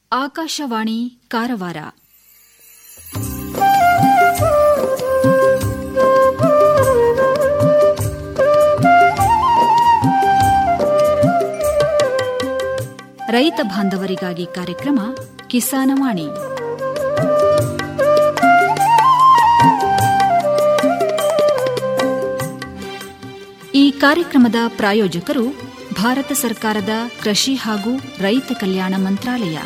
ಆಕಾಶವಾಣಿ ಕಾರವಾರ ರೈತ ಬಾಂಧವರಿಗಾಗಿ ಕಾರ್ಯಕ್ರಮ ಕಿಸಾನವಾಣಿ ಈ ಕಾರ್ಯಕ್ರಮದ ಪ್ರಾಯೋಜಕರು ಭಾರತ ಸರ್ಕಾರದ ಕೃಷಿ ಹಾಗೂ ರೈತ ಕಲ್ಯಾಣ ಮಂತ್ರಾಲಯ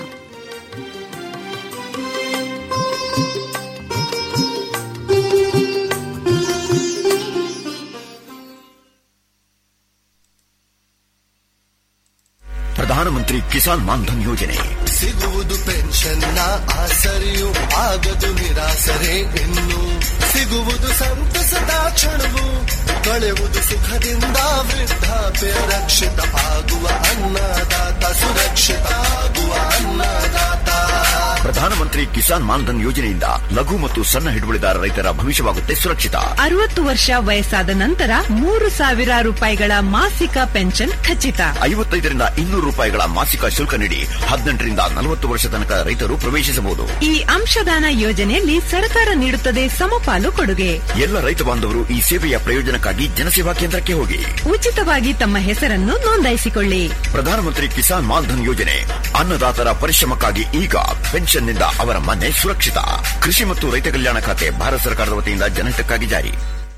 ಪ್ರಧಾನಮಂತ್ರಿ ಕಿಸಾನ್ ಮಾನ್ಧನ್ ಯೋಜನೆ ಸಿಗುವುದು ಪೆನ್ಷನ್ನ ಆಸರೆಯು ಆಗದು ನಿರಾಸರೆ ಇನ್ನು ಸಿಗುವುದು ಸಂತಸದ ಕ್ಷಣವು ಕಳೆವುದು ಸುಖದಿಂದ ವೃದ್ಧಾಪ್ಯ ರಕ್ಷಿತ ಆಗುವ ಅನ್ನದಾತ ಸುರಕ್ಷಿತ ಆಗುವ ಅನ್ನದಾತ ಪ್ರಧಾನಮಂತ್ರಿ ಕಿಸಾನ್ ಮಾನ್ಧನ್ ಯೋಜನೆಯಿಂದ ಲಘು ಮತ್ತು ಸಣ್ಣ ಹಿಡುವಳಿದಾರ ರೈತರ ಭವಿಷ್ಯವಾಗುತ್ತೆ ಸುರಕ್ಷಿತ ಅರವತ್ತು ವರ್ಷ ವಯಸ್ಸಾದ ನಂತರ ಮೂರು ಸಾವಿರ ರೂಪಾಯಿಗಳ ಮಾಸಿಕ ಪೆನ್ಷನ್ ಖಚಿತ ಐವತ್ತೈದರಿಂದ ಇನ್ನೂರು ರೂಪಾಯಿಗಳ ಮಾಸಿಕ ಶುಲ್ಕ ನೀಡಿ ಹದಿನೆಂಟರಿಂದ ನಲವತ್ತು ವರ್ಷ ತನಕ ರೈತರು ಪ್ರವೇಶಿಸಬಹುದು ಈ ಅಂಶದಾನ ಯೋಜನೆಯಲ್ಲಿ ಸರ್ಕಾರ ನೀಡುತ್ತದೆ ಸಮಪಾಲು ಕೊಡುಗೆ ಎಲ್ಲ ರೈತ ಬಾಂಧವರು ಈ ಸೇವೆಯ ಪ್ರಯೋಜನಕ್ಕಾಗಿ ಜನಸೇವಾ ಕೇಂದ್ರಕ್ಕೆ ಹೋಗಿ ಉಚಿತವಾಗಿ ತಮ್ಮ ಹೆಸರನ್ನು ನೋಂದಾಯಿಸಿಕೊಳ್ಳಿ ಪ್ರಧಾನಮಂತ್ರಿ ಕಿಸಾನ್ ಮಾನ್ಧನ್ ಯೋಜನೆ ಅನ್ನದಾತರ ಪರಿಶ್ರಮಕ್ಕಾಗಿ ಈಗ ಪೆನ್ಷನ್ನಿಂದ ಅವರ ಮನೆ ಸುರಕ್ಷಿತ ಕೃಷಿ ಮತ್ತು ರೈತ ಕಲ್ಯಾಣ ಖಾತೆ ಭಾರತ ಸರ್ಕಾರದ ವತಿಯಿಂದ ಜನಹಿತಕ್ಕಾಗಿ ಜಾರಿ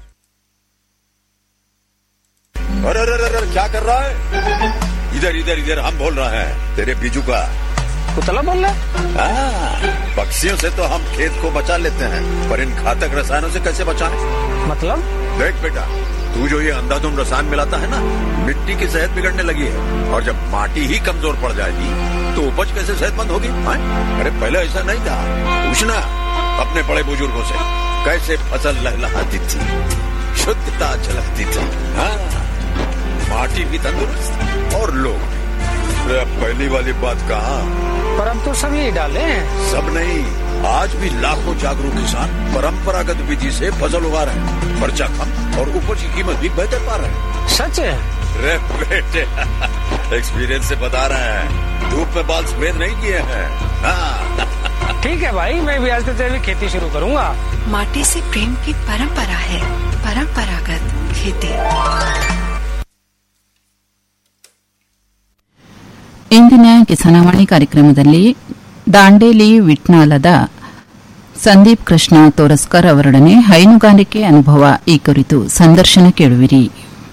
अरे अरे अरे अरे, क्या कर रहा है इधर इधर इधर हम बोल रहे हैं तेरे बीजू का कुतला बोल रहा हाँ, पक्षियों से तो हम खेत को बचा लेते हैं पर इन घातक रसायनों से कैसे बचाएं मतलब देख बेटा तू जो ये अंधाधुंध रसायन मिलाता है ना मिट्टी की सेहत बिगड़ने लगी है और जब माटी ही कमजोर पड़ जाएगी तो उपज कैसे सेहतमंद होगी हाँ? अरे पहले ऐसा नहीं था पूछना अपने बड़े बुजुर्गों से कैसे फसल लहलहाती थी शुद्धता झलकती थी हाँ माटी भी तंदुरुस्त और लोग भी अरे अब पहली वाली बात कहा पर अब तो सब यही डाले हैं सब नहीं आज भी लाखों जागरूक किसान परंपरागत विधि से फसल उगा रहे हैं खर्चा कम और उपज की कीमत भी बेहतर पा रहे हैं सच है रे बेटे एक्सपीरियंस से बता रहे हैं धूप में बाल सफेद नहीं किए हैं हाँ ठीक है भाई मैं भी आज से जैविक खेती शुरू करूंगा माटी से प्रेम की परंपरा है परंपरागत खेती ಇಂದಿನ ಕಿಸಾನವಾಣಿ ಕಾರ್ಯಕ್ರಮದಲ್ಲಿ ದಾಂಡೇಲಿ ವಿಟ್ನಾಲದ ಸಂದೀಪ್ ಕೃಷ್ಣ ತೋರಸ್ಕರ್ ಅವರೊಡನೆ ಹೈನುಗಾರಿಕೆ ಅನುಭವ ಈ ಕುರಿತು ಸಂದರ್ಶನ ಕೇಳುವಿರಿ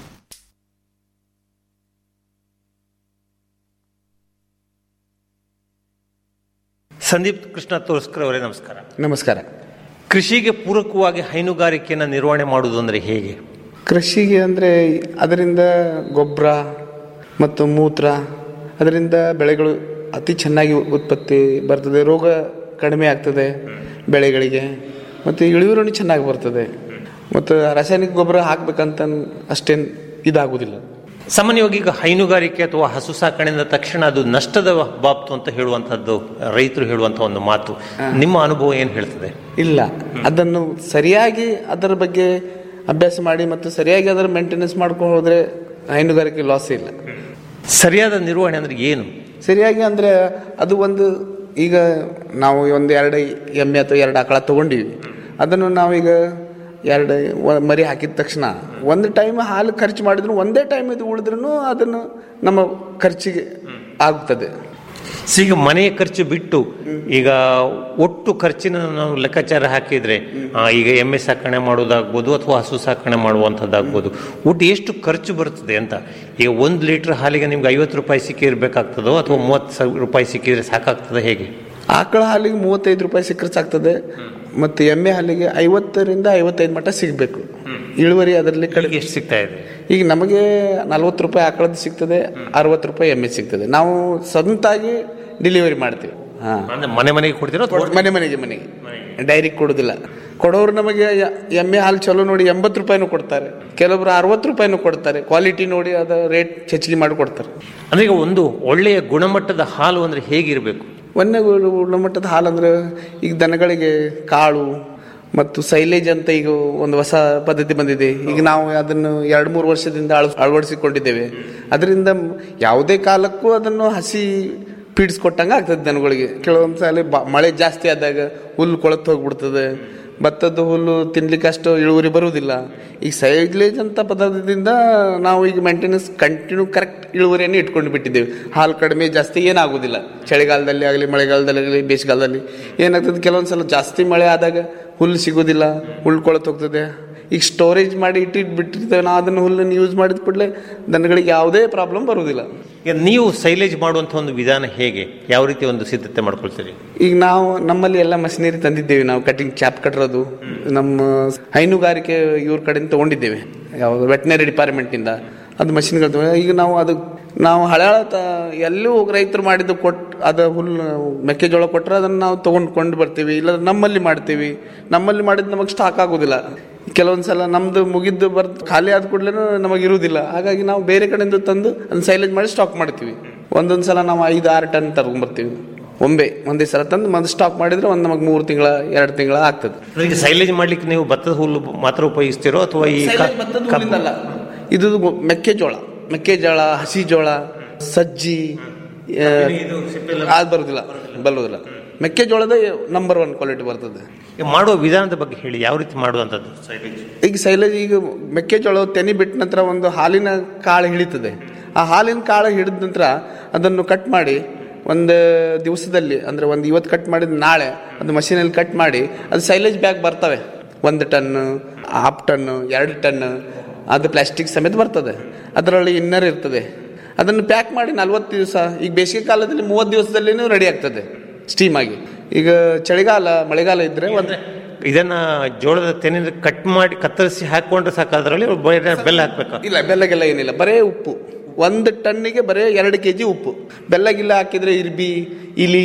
ಸಂದೀಪ್ ಕೃಷ್ಣ ತೋರ್ಸ್ಕರ್ ಅವರೇ ನಮಸ್ಕಾರ ನಮಸ್ಕಾರ ಕೃಷಿಗೆ ಪೂರಕವಾಗಿ ಹೈನುಗಾರಿಕೆಯನ್ನು ನಿರ್ವಹಣೆ ಮಾಡುವುದು ಅಂದರೆ ಹೇಗೆ ಕೃಷಿಗೆ ಅಂದರೆ ಅದರಿಂದ ಗೊಬ್ಬರ ಮತ್ತು ಮೂತ್ರ ಅದರಿಂದ ಬೆಳೆಗಳು ಅತಿ ಚೆನ್ನಾಗಿ ಉತ್ಪತ್ತಿ ಬರ್ತದೆ ರೋಗ ಕಡಿಮೆ ಆಗ್ತದೆ ಬೆಳೆಗಳಿಗೆ ಮತ್ತು ಇಳುವರಿನೂ ಚೆನ್ನಾಗಿ ಬರ್ತದೆ ಮತ್ತು ರಾಸಾಯನಿಕ ಗೊಬ್ಬರ ಹಾಕ್ಬೇಕಂತ ಅಷ್ಟೇನು ಇದಾಗುವುದಿಲ್ಲ ಸಾಮಾನ್ಯವಾಗಿ ಈಗ ಹೈನುಗಾರಿಕೆ ಅಥವಾ ಹಸು ಸಾಕಣೆಯಿಂದ ತಕ್ಷಣ ಅದು ನಷ್ಟದ ಬಾಬ್ತು ಅಂತ ಹೇಳುವಂಥದ್ದು ರೈತರು ಹೇಳುವಂಥ ಒಂದು ಮಾತು ನಿಮ್ಮ ಅನುಭವ ಏನು ಹೇಳ್ತದೆ ಇಲ್ಲ ಅದನ್ನು ಸರಿಯಾಗಿ ಅದರ ಬಗ್ಗೆ ಅಭ್ಯಾಸ ಮಾಡಿ ಮತ್ತು ಸರಿಯಾಗಿ ಅದರ ಮೇಂಟೆನೆನ್ಸ್ ಮಾಡ್ಕೊಂಡು ಹೋದರೆ ಹೈನುಗಾರಿಕೆ ಲಾಸ್ ಇಲ್ಲ ಸರಿಯಾದ ನಿರ್ವಹಣೆ ಅಂದ್ರೆ ಏನು ಸರಿಯಾಗಿ ಅಂದರೆ ಅದು ಒಂದು ಈಗ ನಾವು ಒಂದು ಎರಡು ಎಮ್ಮೆ ಅಥವಾ ಎರಡು ಆಕಳ ತೊಗೊಂಡಿವಿ ಅದನ್ನು ನಾವೀಗ ಎರಡು ವ- ಮರಿ ಹಾಕಿದ ತಕ್ಷಣ ಒಂದು ಟೈಮ್ ಹಾಲು ಖರ್ಚು ಮಾಡಿದ್ರು ಒಂದೇ ಟೈಮ್ ಇದು ಉಳಿದ್ರೂ ಅದನ್ನು ನಮ್ಮ ಖರ್ಚಿಗೆ ಆಗ್ತದೆ ಸೊ ಈಗ ಮನೆಯ ಖರ್ಚು ಬಿಟ್ಟು ಈಗ ಒಟ್ಟು ಖರ್ಚಿನ ನಾವು ಲೆಕ್ಕಾಚಾರ ಹಾಕಿದ್ರೆ ಆ, ಈಗ ಎಮ್ಮೆ ಸಾಕಣೆ ಮಾಡೋದಾಗ್ಬೋದು ಅಥವಾ ಹಸು ಸಾಕಣೆ ಮಾಡುವಂಥದ್ದಾಗ್ಬೋದು ಒಟ್ಟು ಎಷ್ಟು ಖರ್ಚು ಬರ್ತದೆ ಅಂತ ಈಗ ಒಂದು ಲೀಟರ್ ಹಾಲಿಗೆ ನಿಮ್ಗೆ ಐವತ್ತು ರೂಪಾಯಿ ಸಿಕ್ಕಿರ್ಬೇಕಾಗ್ತದೋ ಅಥವಾ ಮೂವತ್ತು ಸಾವಿರ ರೂಪಾಯಿ ಸಿಕ್ಕಿದ್ರೆ ಸಾಕಾಗ್ತದೆ ಹೇಗೆ ಆಕಳ ಹಾಲಿಗೆ ಮೂವತ್ತೈದು ರೂಪಾಯಿ ಸಿಕ್ಕರೆ ಸಾಕ್ತದೆ ಮತ್ತು ಎಮ್ಮೆ ಹಾಲಿಗೆ ಐವತ್ತರಿಂದ ಐವತ್ತೈದು ಮಟ್ಟ ಸಿಗಬೇಕು ಇಳುವರಿ ಅದರಲ್ಲಿ ಈಗ ಕಡಿಮೆ ಎಷ್ಟು ಸಿಗ್ತಾ ಇದೆ ಈಗ ನಮಗೆ ನಲ್ವತ್ತು ರೂಪಾಯಿ ಆಕಳದ್ದು ಸಿಗ್ತದೆ ಅರವತ್ತು ರೂಪಾಯಿ ಎಮ್ಮೆ ಸಿಗ್ತದೆ ನಾವು ಸ್ವಂತಾಗಿ ಡೆಲಿವರಿ ಮಾಡ್ತೀವಿ ಹಾಂ ಅಂದ್ರೆ ಮನೆ ಮನೆಗೆ ಕೊಡ್ತೀರೋ ಅಥವಾ ಮನೆ ಮನೆಗೆ ಮನೆಗೆ ಡೈರಿಗೆ ಕೊಡೋದಿಲ್ಲ ಕೊಡೋರು ನಮಗೆ ಯ- ಎಮ್ಮೆ ಹಾಲು ಚಲೋ ನೋಡಿ ಎಂಬತ್ತು ರೂಪಾಯಿನೂ ಕೊಡ್ತಾರೆ ಕೆಲವೊಬ್ರು ಅರವತ್ತು ರೂಪಾಯಿನೂ ಕೊಡ್ತಾರೆ ಕ್ವಾಲಿಟಿ ನೋಡಿ ಅದ ರೇಟ್ ಹೆಚ್ಚಿಗೆ ಮಾಡಿ ಕೊಡ್ತಾರೆ ಅಂದ್ರೆ ಈಗ ಒಂದು ಒಳ್ಳೆಯ ಗುಣಮಟ್ಟದ ಹಾಲು ಅಂದ್ರೆ ಹೇಗಿರಬೇಕು ಒಂದೇ ಗು- ಗುಣಮಟ್ಟದ ಹಾಲು ಅಂದ್ರೆ ಈಗ ದನಗಳಿಗೆ ಕಾಳು ಮತ್ತು ಸೈಲೇಜ್ ಅಂತ ಈಗ ಒಂದು ಹೊಸ ಪದ್ಧತಿ ಬಂದಿದೆ ಈಗ ನಾವು ಅದನ್ನು ಎರಡು ಮೂರು ವರ್ಷದಿಂದ ಅಳ ಅಳವಡಿಸಿಕೊಂಡಿದ್ದೇವೆ ಅದರಿಂದ ಯಾವುದೇ ಕಾಲಕ್ಕೂ ಅದನ್ನು ಹಸಿ ಪೀಡಿಸ್ಕೊಟ್ಟಂಗೆ ಆಗ್ತದೆ ದನಗಳಿಗೆ ಕೆಲವೊಂದು ಸಲ ಬ- ಮಳೆ ಜಾಸ್ತಿ ಆದಾಗ ಹುಲ್ಲು ಕೊಳತು ಹೋಗ್ಬಿಡ್ತದೆ ಭತ್ತದ ಹುಲ್ಲು ತಿನ್ಲಿಕ್ಕೆ ಅಷ್ಟು ಇಳುವರಿ ಬರುವುದಿಲ್ಲ ಈಗ ಸೈಲೇಜ್ ಅಂತ ಪದಾರ್ಥದಿಂದ ನಾವು ಈಗ ಮೇಂಟೆನೆನ್ಸ್ ಕಂಟಿನ್ಯೂ ಕರೆಕ್ಟ್ ಇಳುವರಿಯನ್ನು ಇಟ್ಕೊಂಡು ಬಿಟ್ಟಿದ್ದೇವೆ ಹಾಲು ಕಡಿಮೆ ಜಾಸ್ತಿ ಏನಾಗುವುದಿಲ್ಲ ಚಳಿಗಾಲದಲ್ಲಿ ಆಗಲಿ ಮಳೆಗಾಲದಲ್ಲಿ ಆಗಲಿ ಬೇಸಿಗೆಗಾಲದಲ್ಲಿ ಏನಾಗ್ತದೆ ಕೆಲವೊಂದು ಸಲ ಜಾಸ್ತಿ ಮಳೆ ಆದಾಗ ಹುಲ್ಲು ಸಿಗೋದಿಲ್ಲ ಹುಲ್ಲು ಕೊಳತು ಹೋಗ್ತದೆ ಈಗ ಸ್ಟೋರೇಜ್ ಮಾಡಿ ಇಟ್ಟಿಟ್ಟು ಬಿಟ್ಟಿರ್ತೇವೆ ನಾವು ಅದನ್ನು ಹುಲ್ಲನ್ನು ಯೂಸ್ ಮಾಡಿದ ಕೂಡಲೇ ದನಗಳಿಗೆ ಯಾವುದೇ ಪ್ರಾಬ್ಲಮ್ ಬರುವುದಿಲ್ಲ ಈಗ ನೀವು ಸೈಲೇಜ್ ಮಾಡುವಂಥ ಒಂದು ವಿಧಾನ ಹೇಗೆ ಯಾವ ರೀತಿ ಒಂದು ಸಿದ್ಧತೆ ಮಾಡ್ಕೊಳ್ತೀರಿ ಈಗ ನಾವು ನಮ್ಮಲ್ಲಿ ಎಲ್ಲ ಮಷಿನರಿ ತಂದಿದ್ದೇವೆ ನಾವು ಕಟಿಂಗ್ ಚಾಪ್ ಕಟ್ಟರೋದು ನಮ್ಮ ಹೈನುಗಾರಿಕೆ ಇವ್ರ ಕಡೆಯಿಂದ ತಗೊಂಡಿದ್ದೇವೆ ಯಾವುದು ವೆಟನರಿ ಡಿಪಾರ್ಟ್ಮೆಂಟಿಂದ ಅದು ಮಷಿನ್ಗಳು ಈಗ ನಾವು ಅದು ನಾವು ಹಳೆ ಎಲ್ಲೂ ರೈತರು ಮಾಡಿದ್ದು ಕೊಟ್ಟು ಅದು ಹುಲ್ಲು ಮೆಕ್ಕೆಜೋಳ ಕೊಟ್ಟರೆ ಅದನ್ನು ನಾವು ತೊಗೊಂಡ್ಕೊಂಡು ಬರ್ತೀವಿ ಇಲ್ಲ ನಮ್ಮಲ್ಲಿ ಮಾಡ್ತೀವಿ ನಮ್ಮಲ್ಲಿ ಮಾಡಿದ್ದು ನಮಗೆ ಸ್ಟಾಕ್ ಆಗೋದಿಲ್ಲ ಕೆಲವೊಂದು ಸಲ ನಮ್ದು ಮುಗಿದ್ದು ಬರ್ದು ಖಾಲಿ ಆದ ಕೂಡಲೇ ನಮಗೆ ಇರುವುದಿಲ್ಲ ಹಾಗಾಗಿ ನಾವು ಬೇರೆ ಕಡೆಯಿಂದ ತಂದು ಅದನ್ನ ಸೈಲೇಜ್ ಮಾಡಿ ಸ್ಟಾಕ್ ಮಾಡ್ತೀವಿ ಒಂದೊಂದು ಸಲ ನಾವು ಐದು ಆರು ಟನ್ ತಗೊಂಡ್ಬರ್ತೀವಿ ಒಮ್ಮೆ ಒಂದೇ ಸಲ ತಂದು ಒಂದು ಸ್ಟಾಕ್ ಮಾಡಿದ್ರೆ ಒಂದು ನಮಗೆ ಮೂರು ತಿಂಗಳ ಎರಡು ತಿಂಗಳ ಆಗ್ತದೆ ಈಗ ಸೈಲೇಜ್ ಮಾಡ್ಲಿಕ್ಕೆ ನೀವು ಭತ್ತದ ಹುಲ್ಲು ಮಾತ್ರ ಉಪಯೋಗಿಸ್ತೀರೋ ಅಥವಾ ಈ ಕ- Silage ಭತ್ತದ ಕಬ್ಬು- ಹುಲ್ಲಿಂದಲ್ಲ. ಇದು ಮೆಕ್ಕೆಜೋಳ ಮೆಕ್ಕೆಜೋಳ ಹಸಿ ಜೋಳ ಸಜ್ಜಿ ಆ, ಅದು ಬರುದಿಲ್ಲ ಬರುವುದಿಲ್ಲ ಮೆಕ್ಕೆಜೋಳದ ನಂಬರ್ ಒನ್ ಕ್ವಾಲಿಟಿ ಬರ್ತದೆ ಈಗ ಮಾಡುವ ವಿಧಾನದ ಬಗ್ಗೆ ಹೇಳಿ ಯಾವ ರೀತಿ ಮಾಡುವಂಥದ್ದು ಸೈಲೇಜ್ ಈಗ ಸೈಲೇಜ್ ಈಗ ಮೆಕ್ಕೆಜೋಳ ತೆನಿ ಬಿಟ್ಟ ನಂತರ ಒಂದು ಹಾಲಿನ ಕಾಳು ಹಿಡಿತದೆ ಆ ಹಾಲಿನ ಕಾಳು ಹಿಡಿದ ನಂತರ ಅದನ್ನು ಕಟ್ ಮಾಡಿ ಒಂದು ದಿವಸದಲ್ಲಿ ಅಂದರೆ ಒಂದು ಇವತ್ತು ಕಟ್ ಮಾಡಿದ ನಾಳೆ ಅದು ಮಷೀನಲ್ಲಿ ಕಟ್ ಮಾಡಿ ಅದು ಸೈಲೇಜ್ ಬ್ಯಾಗ್ ಬರ್ತವೆ ಒಂದು ಟನ್ ಹಾಫ್ ಟನ್ ಎರಡು ಟನ್ ಅದು ಪ್ಲಾಸ್ಟಿಕ್ ಸಮೇತ ಬರ್ತದೆ ಅದರಲ್ಲಿ ಇನ್ನರ್ ಇರ್ತದೆ ಅದನ್ನು ಪ್ಯಾಕ್ ಮಾಡಿ ನಲ್ವತ್ತು ದಿವಸ ಈಗ ಬೇಸಿಗೆ ಕಾಲದಲ್ಲಿ ಮೂವತ್ತು ದಿವಸದಲ್ಲಿನೂ ರೆಡಿ ಆಗ್ತದೆ ಸ್ಟೀಮ್ ಆಗಿ ಈಗ ಚಳಿಗಾಲ ಮಳೆಗಾಲ ಇದ್ರೆ ಒಂದು ಇದನ್ನ ಜೋಳದ ತೆನೆಯಿಂದ ಕಟ್ ಮಾಡಿ ಕತ್ತರಿಸಿ ಹಾಕೊಂಡ್ರೆ ಸಾಕು ಅದರಲ್ಲಿ ಬೇರೆ ಬೆಲ್ಲ ಹಾಕ್ಬೇಕಾ ಇಲ್ಲ ಬೆಲ್ಲಗೆಲ್ಲ ಏನಿಲ್ಲ ಬರೇ ಉಪ್ಪು ಒಂದು ಟನ್ನಿಗೆ ಬರೇ ಎರಡು ಕೆ ಜಿ ಉಪ್ಪು ಬೆಲ್ಲ ಗಿಲ್ಲ ಹಾಕಿದ್ರೆ ಇರ್ಬಿ ಇಲಿ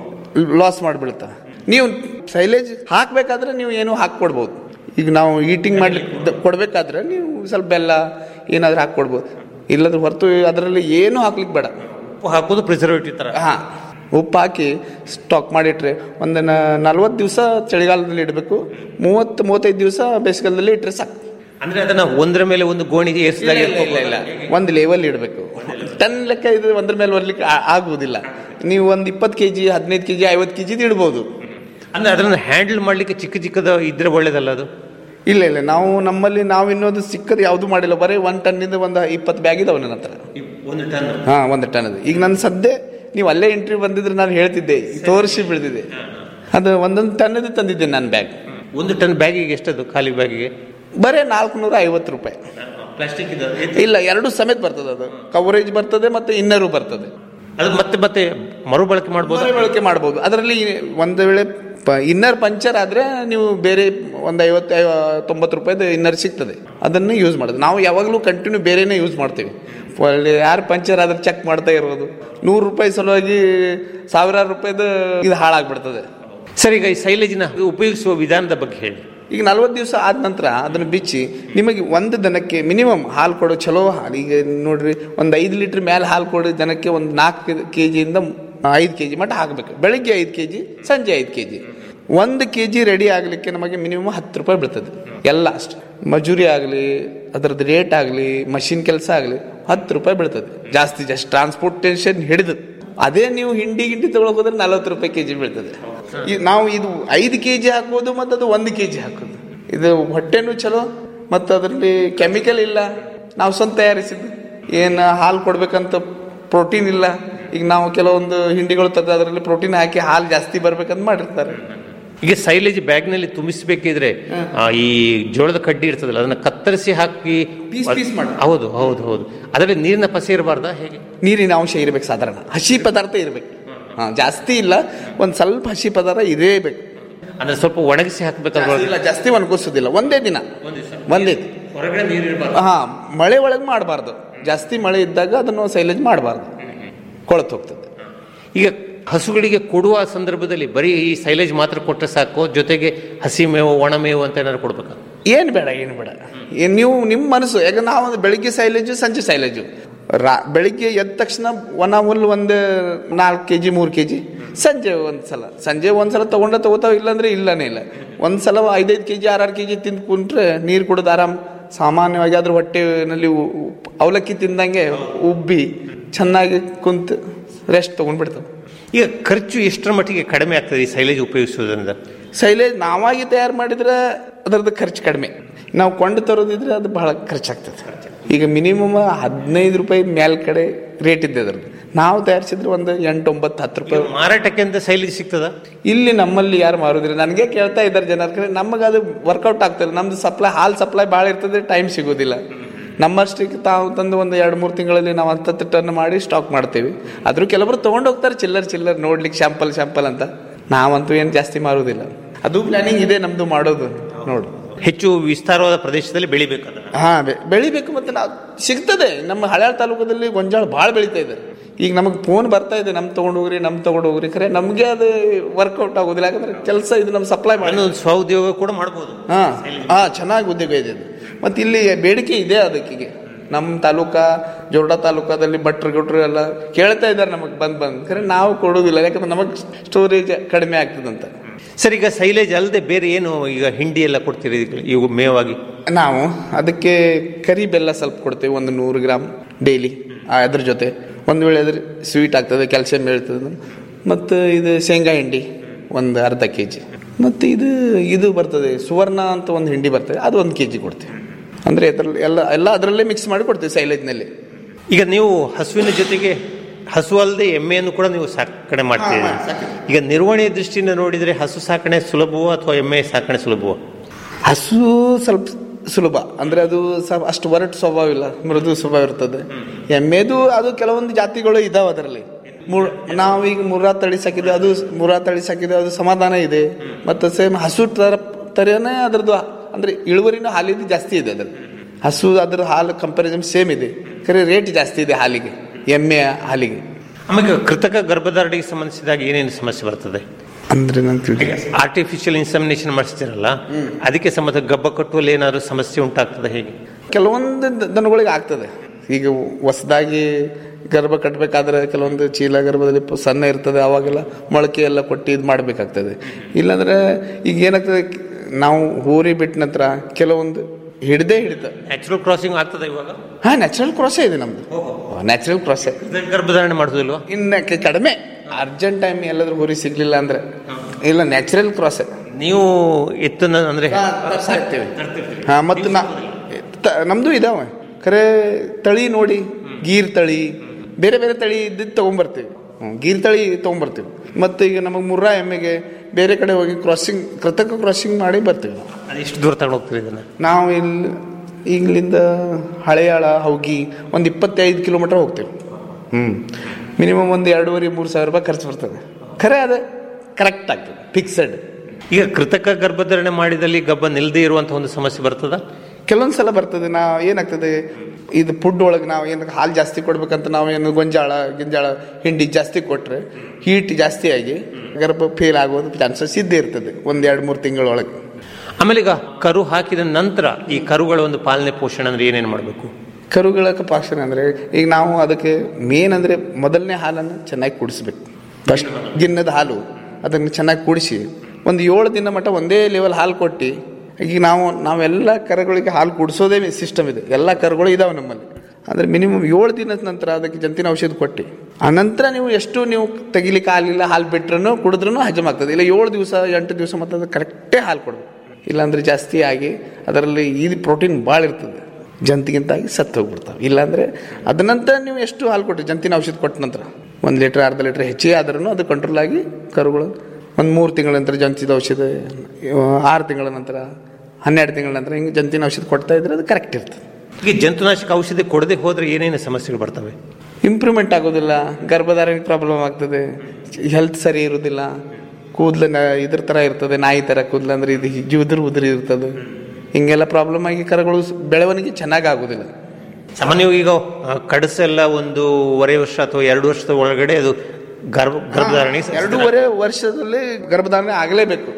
ಲಾಸ್ ಮಾಡಿಬಿಡುತ್ತ ನೀವು ಸೈಲೇಜ್ ಹಾಕ್ಬೇಕಾದ್ರೆ ನೀವು ಏನು ಹಾಕ್ಕೊಡ್ಬೋದು ಈಗ ನಾವು ಈಟಿಂಗ್ ಮಾಡ್ಲಿಕ್ಕೆ ಕೊಡ್ಬೇಕಾದ್ರೆ ನೀವು ಸ್ವಲ್ಪ ಬೆಲ್ಲ ಏನಾದ್ರೂ ಹಾಕ್ಕೊಡ್ಬೋದು ಇಲ್ಲದ್ರೆ ಹೊರತು ಅದರಲ್ಲಿ ಏನು ಹಾಕ್ಲಿಕ್ಕೆ ಬೇಡ ಉಪ್ಪು ಹಾಕೋದು ಪ್ರಿಸರ್ವೇಟಿವ್ ತರ ಹಾ ಉಪ್ಪು ಹಾಕಿ ಸ್ಟಾಕ್ ಮಾಡಿಟ್ರೆ ಒಂದು ನಲ್ವತ್ತು ದಿವಸ ಚಳಿಗಾಲದಲ್ಲಿ ಇಡಬೇಕು ಮೂವತ್ತು ಮೂವತ್ತೈದು ದಿವಸ ಬೇಸಿಗೆಗಾಲದಲ್ಲಿ ಇಟ್ಟರೆ ಸಾಕು ಅಂದ್ರೆ ಅದನ್ನ ಒಂದರ ಮೇಲೆ ಒಂದು ಗೋಣಿಗೆ ಏರಿಸಿದಾಗ ಇಲ್ಲ, ಇಲ್ಲ, ಇಲ್ಲ. ಒಂದು ಲೆವೆಲ್ ಇಡಬೇಕು ಟನ್ ಲೆಕ್ಕ ಇದು ಒಂದ್ರ ಮೇಲೆ ಬರ್ಲಿಕ್ಕೆ ಆ- ಆಗುವುದಿಲ್ಲ ನೀವು ಒಂದು ಇಪ್ಪತ್ತು ಕೆ ಜಿ ಹದಿನೈದು ಕೆ ಜಿ ಐವತ್ತು ಕೆ ಜಿದು ಇಡ್ಬೋದು ಅಂದ್ರೆ ಅದನ್ನ ಹ್ಯಾಂಡಲ್ ಮಾಡ್ಲಿಕ್ಕೆ ಚಿಕ್ಕ ಚಿಕ್ಕದ ಇದ್ರೆ ಒಳ್ಳೇದಲ್ಲ ಅದು ಇಲ್ಲ ಇಲ್ಲ ನಾವು ನಮ್ಮಲ್ಲಿ ನಾವು ಇನ್ನೊಂದು ಸಿಕ್ಕದು ಯಾವುದು ಮಾಡಿಲ್ಲ ಬರೀ ಒಂದು ಟನ್ನಿಂದ ಒಂದು ಇಪ್ಪತ್ತು ಬ್ಯಾಗ್ ಇದಾವೆ ನನ್ನ ಹತ್ರ ಒಂದು ಟನ್ ಹಾ ಒಂದು ಟನ್ ಅದು ಈಗ ನನ್ನ ಸದ್ಯ ನೀವು ಅಲ್ಲೇ ಎಂಟ್ರಿ ಬಂದಿದ್ರೆ ನಾನು ಹೇಳ್ತಿದ್ದೆ ತೋರಿಸಿ ಬಿಡ್ತಿದ್ದೆ ಅದು ಒಂದೊಂದು ಟನ್ನದು ತಂದಿದ್ದೆ ನಾನು ಬ್ಯಾಗ್ ಒಂದು ಟನ್ ಬ್ಯಾಗಿಗೆ ಎಷ್ಟದು ಖಾಲಿ ಬ್ಯಾಗಿಗೆ ಬರೀ ನಾಲ್ಕುನೂರ ಐವತ್ತು ರೂಪಾಯಿ ಪ್ಲಾಸ್ಟಿಕ್ ಇಲ್ಲ ಎರಡು ಸಮೇತ ಬರ್ತದೆ ಅದು ಕವರೇಜ್ ಬರ್ತದೆ ಮತ್ತೆ ಇನ್ನರು ಬರ್ತದೆ ಅದು ಮತ್ತೆ ಮತ್ತೆ ಮರುಬಳಕೆ ಮಾಡ್ಬೋದು ಬಳಕೆ ಮಾಡಬಹುದು ಅದರಲ್ಲಿ ಒಂದು ವೇಳೆ ಇನ್ನರ್ ಪಂಚರ್ ಆದ್ರೆ ನೀವು ಬೇರೆ ಒಂದು ಐವತ್ತು ಐವ- ತೊಂಬತ್ತು ರೂಪಾಯಿದು ಇನ್ನರ್ ಸಿಗ್ತದೆ ಅದನ್ನು ಯೂಸ್ ಮಾಡೋದು ನಾವು ಯಾವಾಗಲೂ ಕಂಟಿನ್ಯೂ ಬೇರೆನೇ ಯೂಸ್ ಮಾಡ್ತೀವಿ ಒಳ್ಳೆ ಯಾರು ಪಂಚರ್ ಆದ್ರೆ ಚೆಕ್ ಮಾಡ್ತಾ ಇರೋದು ನೂರು ರೂಪಾಯಿ ಸಲುವಾಗಿ ಸಾವಿರಾರು ರೂಪಾಯಿದು ಇದು ಹಾಳಾಗ್ಬಿಡ್ತದೆ ಸರ್ ಈಗ ಈ ಸೈಲೇಜಿನ ಉಪಯೋಗಿಸುವ ವಿಧಾನದ ಬಗ್ಗೆ ಹೇಳಿ ಈಗ ನಲ್ವತ್ತು ದಿವಸ ಆದ ನಂತರ ಅದನ್ನು ಬಿಚ್ಚಿ ನಿಮಗೆ ಒಂದು ದನಕ್ಕೆ ಮಿನಿಮಮ್ ಹಾಲು ಕೊಡೋ ಚಲೋ ಹಾಲು ಈಗ ನೋಡ್ರಿ ಒಂದು ಐದು ಲೀಟ್ರ್ ಮೇಲೆ ಹಾಲು ಕೊಡೋ ದನಕ್ಕೆ ಒಂದು ನಾಲ್ಕು ಕೆ ಜಿಯಿಂದ ಐದು ಕೆ ಜಿ ಮಟ್ಟ ಹಾಕಬೇಕು ಬೆಳಿಗ್ಗೆ ಐದು ಕೆ ಜಿ ಸಂಜೆ ಐದು ಕೆ ಜಿ ಒಂದು ಕೆ ಜಿ ರೆಡಿ ಆಗಲಿಕ್ಕೆ ನಮಗೆ ಮಿನಿಮಮ್ ಹತ್ತು ರೂಪಾಯಿ ಬೀಳ್ತದೆ ಎಲ್ಲ ಅಷ್ಟು ಮಜೂರಿ ಆಗಲಿ ಅದರದ್ದು ರೇಟ್ ಆಗಲಿ ಮಷಿನ್ ಕೆಲಸ ಆಗಲಿ ಹತ್ತು ರೂಪಾಯಿ ಬೀಳ್ತದೆ ಜಾಸ್ತಿ ಜಾಸ್ತಿ ಟ್ರಾನ್ಸ್ಪೋರ್ಟೇಷನ್ ಹಿಡಿದು ಅದೇ ನೀವು ಹಿಂಡಿ ಗಿಂಡಿ ತಗೊಳಕ್ ಹೋದ್ರೆ ನಲವತ್ತು ರೂಪಾಯಿ ಕೆಜಿ ಬೀಳ್ತದೆ ಈ- ನಾವು ಇದು ಐದು ಕೆ ಜಿ ಹಾಕ್ಬೋದು ಮತ್ತು ಅದು ಒಂದು ಕೆ ಜಿ ಹಾಕೋದು ಇದು ಹೊಟ್ಟೆನೂ ಚಲೋ ಮತ್ತು ಅದರಲ್ಲಿ ಕೆಮಿಕಲ್ ಇಲ್ಲ ನಾವು ಸ್ವಂತ ತಯಾರಿಸಿದ್ದು ಏನು ಹಾಲು ಕೊಡ್ಬೇಕಂತ ಪ್ರೋಟೀನ್ ಇಲ್ಲ ಈಗ ನಾವು ಕೆಲವೊಂದು ಹಿಂಡಿಗಳು ತಂದು ಅದರಲ್ಲಿ ಪ್ರೋಟೀನ್ ಹಾಕಿ ಹಾಲು ಜಾಸ್ತಿ ಬರ್ಬೇಕಂತ ಮಾಡಿರ್ತಾರೆ ಈಗ ಸೈಲೇಜ್ ಬ್ಯಾಗ್ನಲ್ಲಿ ತುಂಬಿಸಬೇಕಿದ್ರೆ ಈ ಜೋಳದ ಕಡ್ಡಿ ಇರ್ತದಲ್ಲ ಅದನ್ನ ಕತ್ತರಿಸಿ ಹಾಕಿ Piece piece ಮಾಡು. ಹೌದು ಹೌದು ಹೌದು ಅದರಲ್ಲಿ ನೀರಿನ ಪಸೆ ಇರಬಾರ್ದಾ ಹೇಗೆ ನೀರಿನ ಅಂಶ ಇರ್ಬೇಕು ಸಾಧಾರಣ ಹಸಿ ಪದಾರ್ಥ ಇರ್ಬೇಕು ಹಾಂ ಜಾಸ್ತಿ ಇಲ್ಲ ಒಂದು ಸ್ವಲ್ಪ ಹಸಿ ಪದಾರ್ಥ ಇರೇಬೇಕು ಅಂದ್ರೆ ಸ್ವಲ್ಪ ಒಣಗಿಸಿ ಹಾಕ್ಬೇಕಾದ್ರೆ ಜಾಸ್ತಿ ಇಲ್ಲ ಜಾಸ್ತಿ ಒಣಗಿಸೋದಿಲ್ಲ ಒಂದೇ ದಿನ ಒಂದೇ ದಿನ ಹೊರಗಡೆ ನೀರು ಇರಬಾರ್ದು ಹಾ ಮಳೆ ಒಳಗೆ ಮಾಡಬಾರ್ದು ಜಾಸ್ತಿ ಮಳೆ ಇದ್ದಾಗ ಅದನ್ನು ಸೈಲೇಜ್ ಮಾಡಬಾರ್ದು ಕೊಳತು ಹೋಗ್ತದೆ ಈಗ ಹಸುಗಳಿಗೆ ಕೊಡುವ ಸಂದರ್ಭದಲ್ಲಿ ಬರೀ ಈ ಸೈಲೇಜ್ ಮಾತ್ರ ಕೊಟ್ಟರೆ ಸಾಕು ಜೊತೆಗೆ ಹಸಿ ಮೇವು ಒಣ ಮೇವು ಅಂತ ಏನಾದ್ರು ಕೊಡ್ಬೇಕಾ ಏನು ಬೇಡ ಏನು ಬೇಡ ಏನ್ ನೀವು ನಿಮ್ಮ ಮನಸ್ಸು ಯಾಕಂದ್ರೆ ನಾವು ಬೆಳಿಗ್ಗೆ ಸೈಲೇಜು ಸಂಜೆ ಸೈಲೇಜು ರಾ ಬೆಳಿಗ್ಗೆ ಎದ್ದ ತಕ್ಷಣ ಒಣ ಹುಲ್ಲು ಒಂದು ನಾಲ್ಕು ಕೆ ಜಿ ಮೂರು ಕೆ ಜಿ ಸಂಜೆ ಒಂದು ಸಲ ಸಂಜೆ ಒಂದು ಸಲ ತೊಗೊಂಡ ತಗೋತಾವ ಇಲ್ಲಾಂದ್ರೆ ಇಲ್ಲನೇ ಇಲ್ಲ ಒಂದು ಸಲ ಐದೈದು ಕೆ ಜಿ ಆರಾರು ಕೆ ಜಿ ತಿಂದು ಕುಂಟ್ರೆ ನೀರು ಕುಡಿದು ಆರಾಮ್ ಸಾಮಾನ್ಯವಾಗಿ ಅದ್ರ ಹೊಟ್ಟೆನಲ್ಲಿ ಉ- ಉ- ಅವಲಕ್ಕಿ ತಿಂದಂಗೆ ಉಬ್ಬಿ ಚೆನ್ನಾಗಿ ಕುಂತು ರೆಸ್ಟ್ ತೊಗೊಂಡ್ಬಿಡ್ತಾವೆ ಈಗ ಖರ್ಚು ಎಷ್ಟರ ಮಟ್ಟಿಗೆ ಕಡಿಮೆ ಆಗ್ತದೆ ಈ ಸೈಲೇಜ್ ಉಪಯೋಗಿಸೋದ್ರಿಂದ ಸೈಲೇಜ್ ನಾವಾಗಿ ತಯಾರು ಮಾಡಿದ್ರೆ ಅದರದ್ದು ಖರ್ಚು ಕಡಿಮೆ ನಾವು ಕೊಂಡು ತರೋದಿದ್ರೆ ಅದು ಬಹಳ ಖರ್ಚಾಗ್ತದೆ ಈಗ ಮಿನಿಮಮ್ ಹದಿನೈದು ರೂಪಾಯಿ ಮೇಲ್ ಕಡೆ ರೇಟ್ ಇದೆ ಅದರದ್ದು ನಾವು ತಯಾರಿಸಿದ್ರೆ ಒಂದು ಎಂಟು ಒಂಬತ್ತು ಹತ್ತು ರೂಪಾಯಿ ಮಾರಾಟಕ್ಕೆ ಅಂತ ಸೈಲೇಜ್ ಸಿಗ್ತದ ಇಲ್ಲಿ ನಮ್ಮಲ್ಲಿ ಯಾರು ಮಾರುದಿಲ್ಲ ನನಗೆ ಕೇಳ್ತಾ ಇದ್ದಾರೆ ಜನರ ಕಡೆ ನಮಗೆ ಅದು ವರ್ಕೌಟ್ ಆಗ್ತದೆ ನಮ್ದು ಸಪ್ಲೈ ಹಾಲ್ ಸಪ್ಲೈ ಭಾಳ ಇರ್ತದೆ ಟೈಮ್ ಸಿಗೋದಿಲ್ಲ ನಮ್ಮಷ್ಟಕ್ಕೆ ತಾವು ತಂದು ಒಂದು ಎರಡು ಮೂರು ತಿಂಗಳಲ್ಲಿ ನಾವು ಹತ್ತತ್ತು ಟನ್ ಮಾಡಿ ಸ್ಟಾಕ್ ಮಾಡ್ತೀವಿ ಆದರೂ ಕೆಲವರು ತೊಗೊಂಡು ಹೋಗ್ತಾರೆ ಚಿಲ್ಲರ್ ಚಿಲ್ಲರ್ ನೋಡ್ಲಿಕ್ಕೆ ಶಾಂಪಲ್ ಶಾಂಪಲ್ ಅಂತ ನಾವಂತೂ ಏನು ಜಾಸ್ತಿ ಮಾರುದಿಲ್ಲ ಅದು ಪ್ಲಾನಿಂಗ್ ಇದೆ ನಮ್ದು ಮಾಡೋದು ನೋಡು ಹೆಚ್ಚು ವಿಸ್ತಾರವಾದ ಪ್ರದೇಶದಲ್ಲಿ ಬೆಳಿಬೇಕದ ಹಾ ಬೆ- ಬೆಳಿಬೇಕು ಮತ್ತೆ ನಾವು ಸಿಗ್ತದೆ ನಮ್ಮ ಹಳ್ಯಾಳ ತಾಲೂಕದಲ್ಲಿ ಗೊಂಜಾಳ ಭಾಳ ಬೆಳೀತಾ ಇದೆ ಈಗ ನಮಗೆ ಫೋನ್ ಬರ್ತಾ ಇದೆ ನಮ್ ತಗೊಂಡು ಹೋಗ್ರಿ ನಮ್ ತಗೊಂಡು ಹೋಗ್ರಿ ಖರೆ ನಮಗೆ ಅದು ವರ್ಕೌಟ್ ಆಗೋದಿಲ್ಲ ಯಾಕಂದ್ರೆ ಕೆಲಸ ಇದು ನಮ್ಮ ಸಪ್ಲೈ ಮಾಡಿ ಒಂದು ಸ್ವಉದ್ಯೋಗ ಕೂಡ ಮಾಡ್ಬೋದು ಹಾ ಹಾ ಚೆನ್ನಾಗಿ ಉದ್ಯೋಗ ಇದೆ ಅದು ಮತ್ತೆ ಇಲ್ಲಿ ಬೇಡಿಕೆ ಇದೆ ಅದಕ್ಕಿಗೆ ನಮ್ಮ ತಾಲೂಕಾ ಜೋರ್ಡಾ ತಾಲೂಕಾದಲ್ಲಿ ಭಟ್ರು ಗಿಟ್ರು ಎಲ್ಲ ಕೇಳ್ತಾ ಇದ್ದಾರೆ ನಮಗೆ ಬಂದ್ ಬಂದ್ ಖರೆ ನಾವು ಕೊಡೋದಿಲ್ಲ ಯಾಕಂದ್ರೆ ನಮಗೆ ಸ್ಟೋರೇಜ್ ಕಡಿಮೆ ಆಗ್ತದಂತ ಸರ್ ಈಗ ಸೈಲೇಜ್ ಅಲ್ಲದೆ ಬೇರೆ ಏನು ಈಗ ಹಿಂಡಿ ಎಲ್ಲ ಕೊಡ್ತೀರಿ ಇವು ಮೇವಾಗಿ ನಾವು ಅದಕ್ಕೆ ಕರಿ ಬೆಲ್ಲ ಸ್ವಲ್ಪ ಕೊಡ್ತೇವೆ ಒಂದು ನೂರು ಗ್ರಾಮ್ ಡೈಲಿ ಅದ್ರ ಜೊತೆ ಒಂದು ವೇಳೆ ಅದ್ರ ಸ್ವೀಟ್ ಆಗ್ತದೆ ಕ್ಯಾಲ್ಸಿಯಂ ಹೇಳ್ತದೆ ಮತ್ತು ಇದು ಶೇಂಗಾ ಹಿಂಡಿ ಒಂದು ಅರ್ಧ ಕೆ ಜಿ ಮತ್ತು ಇದು ಇದು ಬರ್ತದೆ ಸುವರ್ಣ ಅಂತ ಒಂದು ಹಿಂಡಿ ಬರ್ತದೆ ಅದು ಒಂದು ಕೆ ಜಿ ಕೊಡ್ತೀವಿ ಅಂದರೆ ಅದರಲ್ಲಿ ಎಲ್ಲ ಎಲ್ಲ ಅದರಲ್ಲೇ ಮಿಕ್ಸ್ ಮಾಡಿ ಕೊಡ್ತೀವಿ ಸೈಲೇಜ್ನಲ್ಲಿ ಈಗ ನೀವು ಹಸುವಿನ ಜೊತೆಗೆ ಹಸು ಅಲ್ಲದೆ ಎಮ್ಮೆಯನ್ನು ಕೂಡ ನೀವು ಸಾಕಣೆ ಮಾಡ್ತೀರಿ ಈಗ ನಿರ್ವಹಣೆಯ ದೃಷ್ಟಿಯಿಂದ ನೋಡಿದ್ರೆ ಹಸು ಸಾಕಣೆ ಸುಲಭವೋ ಅಥವಾ ಎಮ್ಮೆ ಸಾಕಣೆ ಸುಲಭವೋ ಹಸು ಸ್ವಲ್ಪ ಸುಲಭ ಅಂದ್ರೆ ಅದು ಸ್ವಲ್ಪ ಅಷ್ಟು ಒರಟು ಸ್ವಭಾವ ಇಲ್ಲ ಮೃದು ಸ್ವಭಾವ ಇರ್ತದೆ ಎಮ್ಮೆದು ಅದು ಕೆಲವೊಂದು ಜಾತಿಗಳು ಇದಾವೆ ಅದರಲ್ಲಿ ಮೂರ್- ನಾವೀಗ ಮುರ್ರಾ ತಳಿ ಸಾಕಿದ್ವಿ ಅದು ಮುರ್ರಾ ತಳಿ ಸಾಕಿದ್ವಿ ಅದು ಸಮಾಧಾನ ಇದೆ ಮತ್ತು ಸೇಮ್ ಹಸು ತರ ತರನೇ ಅದರದ್ದು ಅಂದ್ರೆ ಇಳುವರಿನೂ ಹಾಲಿದ್ದು ಜಾಸ್ತಿ ಇದೆ ಅದ್ರಲ್ಲಿ ಹಸು ಅದ್ರ ಹಾಲು ಕಂಪ್ಯಾರಿಸನ್ ಸೇಮ್ ಇದೆ ಖರೆ ರೇಟ್ ಜಾಸ್ತಿ ಇದೆ ಹಾಲಿಗೆ ಎಮ್ಮೆ ಹಾಲಿಗೆ ಆಮೇಲೆ ಕೃತಕ ಗರ್ಭಧಾರಣೆಗೆ ಸಂಬಂಧಿಸಿದಾಗ ಏನೇನು ಸಮಸ್ಯೆ ಬರ್ತದೆ ಅಂದ್ರೆ ನಾನು ತಿಳಿ ಆರ್ಟಿಫಿಷಿಯಲ್ ಇನ್ಸಮಿನೇಷನ್ ಮಾಡಿಸ್ತೀರಲ್ಲ ಅದಕ್ಕೆ ಸಂಬಂಧ ಗಬ್ಬ ಕಟ್ಟುವಲ್ಲಿ ಏನಾದ್ರು ಸಮಸ್ಯೆ ಉಂಟಾಗ್ತದೆ ಹೇಗೆ ಕೆಲವೊಂದು ದ- ದನಗಳಿಗೆ ಆಗ್ತದೆ ಈಗ ಹೊಸದಾಗಿ ಗರ್ಭ ಕಟ್ಟಬೇಕಾದ್ರೆ ಕೆಲವೊಂದು ಚೀಲ ಗರ್ಭದಲ್ಲಿ ಪ- ಸಣ್ಣ ಇರ್ತದೆ ಅವಾಗೆಲ್ಲ ಮೊಳಕೆ ಎಲ್ಲ ಕೊಟ್ಟು ಇದು ಮಾಡಬೇಕಾಗ್ತದೆ ಇಲ್ಲಾಂದ್ರೆ ಈಗ ಏನಾಗ್ತದೆ ನಾವು ಹೋರಿ ಬಿಟ್ಟ ನಂತರ ಕೆಲವೊಂದು ಹಿಡ್ದೇ ಹಿಡಿತ ನ್ಯಾಚುರಲ್ ಕ್ರಾಸಿಂಗ್ ಆಗ್ತದೆ ಇವಾಗ ಹಾ ನ್ಯಾಚುರಲ್ ಕ್ರಾಸೇ ಇದೆ ನಮ್ದು ನ್ಯಾಚುರಲ್ ಕ್ರಾಸೇ ಗರ್ಭಧಾರಣೆ ಮಾಡೋದಿಲ್ವಾ ಇನ್ನು ಕೆ- ಕಡಿಮೆ ಅರ್ಜೆಂಟ್ ಟೈಮ್ ಎಲ್ಲಾದ್ರೂ ಹೋರಿ ಸಿಗ್ಲಿಲ್ಲ ಅಂದ್ರೆ ಇಲ್ಲ ನ್ಯಾಚುರಲ್ ಕ್ರಾಸೇ ನೀವು ಎತ್ತನ್ನ ಅಂದ್ರೆ ಸಾಕ್ತೇವೆ ಹಾ ಮತ್ತು ನಾ ತ- ನಮ್ದು ಇದಾವೆ ಖರೆ ತಳಿ ನೋಡಿ ಗೀರ್ ತಳಿ ಬೇರೆ ಬೇರೆ ತಳಿ ಇದ್ದಿದ್ದು ತೊಗೊಂಬರ್ತೀವಿ ಹ್ಮ್, ಗೀರ್ ತಳಿ ತೊಗೊಂಬರ್ತೀವಿ ಮತ್ತು ಈಗ ನಮಗೆ ಮುರ್ರಾ ಎಮ್ಮೆಗೆ ಬೇರೆ ಕಡೆ ಹೋಗಿ ಕ್ರಾಸಿಂಗ್ ಕೃತಕ ಕ್ರಾಸಿಂಗ್ ಮಾಡಿ ಬರ್ತೀವಿ ನಾವು. ಅದು ಎಷ್ಟು ದೂರ ತಗೊಂಡು ಹೋಗ್ತೀರಿ ಇದನ್ನ ನಾವು ಇಲ್ಲಿ ಇಲ್ಲಿಂದ ಹಳೆಯಾಳ ಹೌಗಿ ಒಂದು ಇಪ್ಪತ್ತೈದು ಕಿಲೋಮೀಟರ್ ಹೋಗ್ತೇವೆ ಹ್ಞೂ ಮಿನಿಮಮ್ ಒಂದು ಎರಡೂವರೆ ಮೂರು ಸಾವಿರ ರೂಪಾಯಿ ಖರ್ಚು ಬರ್ತದೆ ಖರೆ ಅದು ಕರೆಕ್ಟ್ ಆಗ್ತದೆ ಫಿಕ್ಸೆಡ್ ಈಗ ಕೃತಕ ಗರ್ಭಧಾರಣೆ ಮಾಡಿದಲ್ಲಿ ಗಬ್ಬ ನಿಲ್ಲದೆ ಇರುವಂತಹ ಒಂದು ಸಮಸ್ಯೆ ಬರ್ತದ ಕೆಲವೊಂದು ಸಲ ಬರ್ತದೆ ನಾವು ಏನಾಗ್ತದೆ ಇದು ಫುಡ್ ಒಳಗೆ ನಾವು ಏನು ಹಾಲು ಜಾಸ್ತಿ ಕೊಡ್ಬೇಕಂತ ನಾವು ಏನು ಗೊಂಜಾಳ ಗಿಂಜಾಳ ಹಿಂಡಿ ಜಾಸ್ತಿ ಕೊಟ್ಟರೆ ಹೀಟ್ ಜಾಸ್ತಿ ಆಗಿ ಗರ್ಭ ಫೇಲ್ ಆಗೋದು ಚಾನ್ಸಸ್ ಇದ್ದೇ ಇರ್ತದೆ ಒಂದು ಎರಡು ಮೂರು ತಿಂಗಳೊಳಗೆ ಆಮೇಲೆ ಈಗ ಕರು ಹಾಕಿದ ನಂತರ ಈ ಕರುಗಳ ಒಂದು ಪಾಲನೆ ಪೋಷಣೆ ಅಂದ್ರೆ ಏನೇನು ಮಾಡಬೇಕು ಕರುಗಳ ಕಪಾಕ್ಷಣೆ ಅಂದರೆ ಈಗ ನಾವು ಅದಕ್ಕೆ ಮೇನ್ ಅಂದರೆ ಮೊದಲನೇ ಹಾಲನ್ನು ಚೆನ್ನಾಗಿ ಕುಡಿಸ್ಬೇಕು ಫಸ್ಟ್ ಗಿನ್ನದ ಹಾಲು ಅದನ್ನು ಚೆನ್ನಾಗಿ ಕುಡಿಸಿ ಒಂದು ಏಳು ದಿನ ಮಟ್ಟ ಒಂದೇ ಲೆವೆಲ್ ಹಾಲು ಕೊಟ್ಟು ಈಗ ನಾವು ನಾವೆಲ್ಲ ಕರುಗಳಿಗೆ ಹಾಲು ಕುಡಿಸೋದೇ ಸಿಸ್ಟಮ್ ಇದೆ ಎಲ್ಲ ಕರುಗಳು ಇದಾವೆ ನಮ್ಮಲ್ಲಿ ಅಂದರೆ ಮಿನಿಮಮ್ ಏಳು ದಿನದ ನಂತರ ಅದಕ್ಕೆ ಜಂತಿನ ಔಷಧ ಕೊಟ್ಟು ಆನಂತರ ನೀವು ಎಷ್ಟು ನೀವು ತೆಗಿಲಿಕ್ಕೆ ಹಾಲಿಲ್ಲ ಹಾಲು ಬಿಟ್ರೂ ಕುಡಿದ್ರೂ ಹಜಮ್ ಆಗ್ತದೆ ಇಲ್ಲ ಏಳು ದಿವಸ ಎಂಟು ದಿವಸ ಮತ್ತು ಅದು ಕರೆಕ್ಟೇ ಹಾಲು ಕೊಡಬೇಕು ಇಲ್ಲಾಂದ್ರೆ ಜಾಸ್ತಿ ಆಗಿ ಅದರಲ್ಲಿ ಇದು ಪ್ರೋಟೀನ್ ಭಾಳ ಇರ್ತದೆ ಜಂತಿಗಿಂತಾಗಿ ಸತ್ತು ಹೋಗ್ಬಿಡ್ತಾವೆ ಇಲ್ಲಾಂದ್ರೆ ಅದ ನಂತರ ನೀವು ಎಷ್ಟು ಹಾಲು ಕೊಟ್ಟು ಜಂತಿನ ಔಷಧ ಕೊಟ್ಟ ನಂತರ ಒಂದು ಲೀಟ್ರ್ ಅರ್ಧ ಲೀಟ್ರ್ ಹೆಚ್ಚಿಗೆ ಆದ್ರೂ ಅದು ಕಂಟ್ರೋಲ್ ಆಗಿ ಕರುಗಳು ಒಂದು ಮೂರು ತಿಂಗಳ ನಂತರ ಜಂತಿದ ಔಷಧ ಆರು ತಿಂಗಳ ನಂತರ ಹನ್ನೆರಡು ತಿಂಗಳ ನಂತರ ಹಿಂಗೆ ಜಂತಿನ ಔಷಧ ಕೊಡ್ತಾ ಇದ್ರೆ ಅದು ಕರೆಕ್ಟ್ ಇರ್ತದೆ ಈಗ ಜಂತುನಾಶಕ ಔಷಧಿ ಕೊಡದೆ ಹೋದ್ರೆ ಏನೇನು ಸಮಸ್ಯೆಗಳು ಬರ್ತವೆ ಇಂಪ್ರೂವ್ಮೆಂಟ್ ಆಗೋದಿಲ್ಲ ಗರ್ಭಧಾರಣೆ ಪ್ರಾಬ್ಲಮ್ ಆಗ್ತದೆ ಹೆಲ್ತ್ ಸರಿ ಇರೋದಿಲ್ಲ ಕೂದಲು ಇದ್ರ ಥರ ಇರ್ತದೆ ನಾಯಿ ಥರ ಕೂದಲು ಅಂದ್ರೆ ಇದು ಹೀಗೆ ಉದುರು ಉದುರು ಇರ್ತದೆ ಹಿಂಗೆಲ್ಲ ಪ್ರಾಬ್ಲಮ್ ಆಗಿ ಕರುಗಳು ಸ್- ಬೆಳವಣಿಗೆ ಚೆನ್ನಾಗಿ ಆಗೋದಿಲ್ಲ ಸಾಮಾನ್ಯವಾಗಿ ಈಗ ಆ, ಕಡಸೆಲ್ಲ ಒಂದೂವರೆ ವರ್ಷ ಅಥವಾ ಎರಡು ವರ್ಷದ ಒಳಗಡೆ ಅದು ಗರ್ಭ ಗರ್ಭಧಾರಣೆ ಎರಡೂವರೆ ವರ್ಷದಲ್ಲಿ ಗರ್ಭಧಾರಣೆ ಆಗಲೇಬೇಕು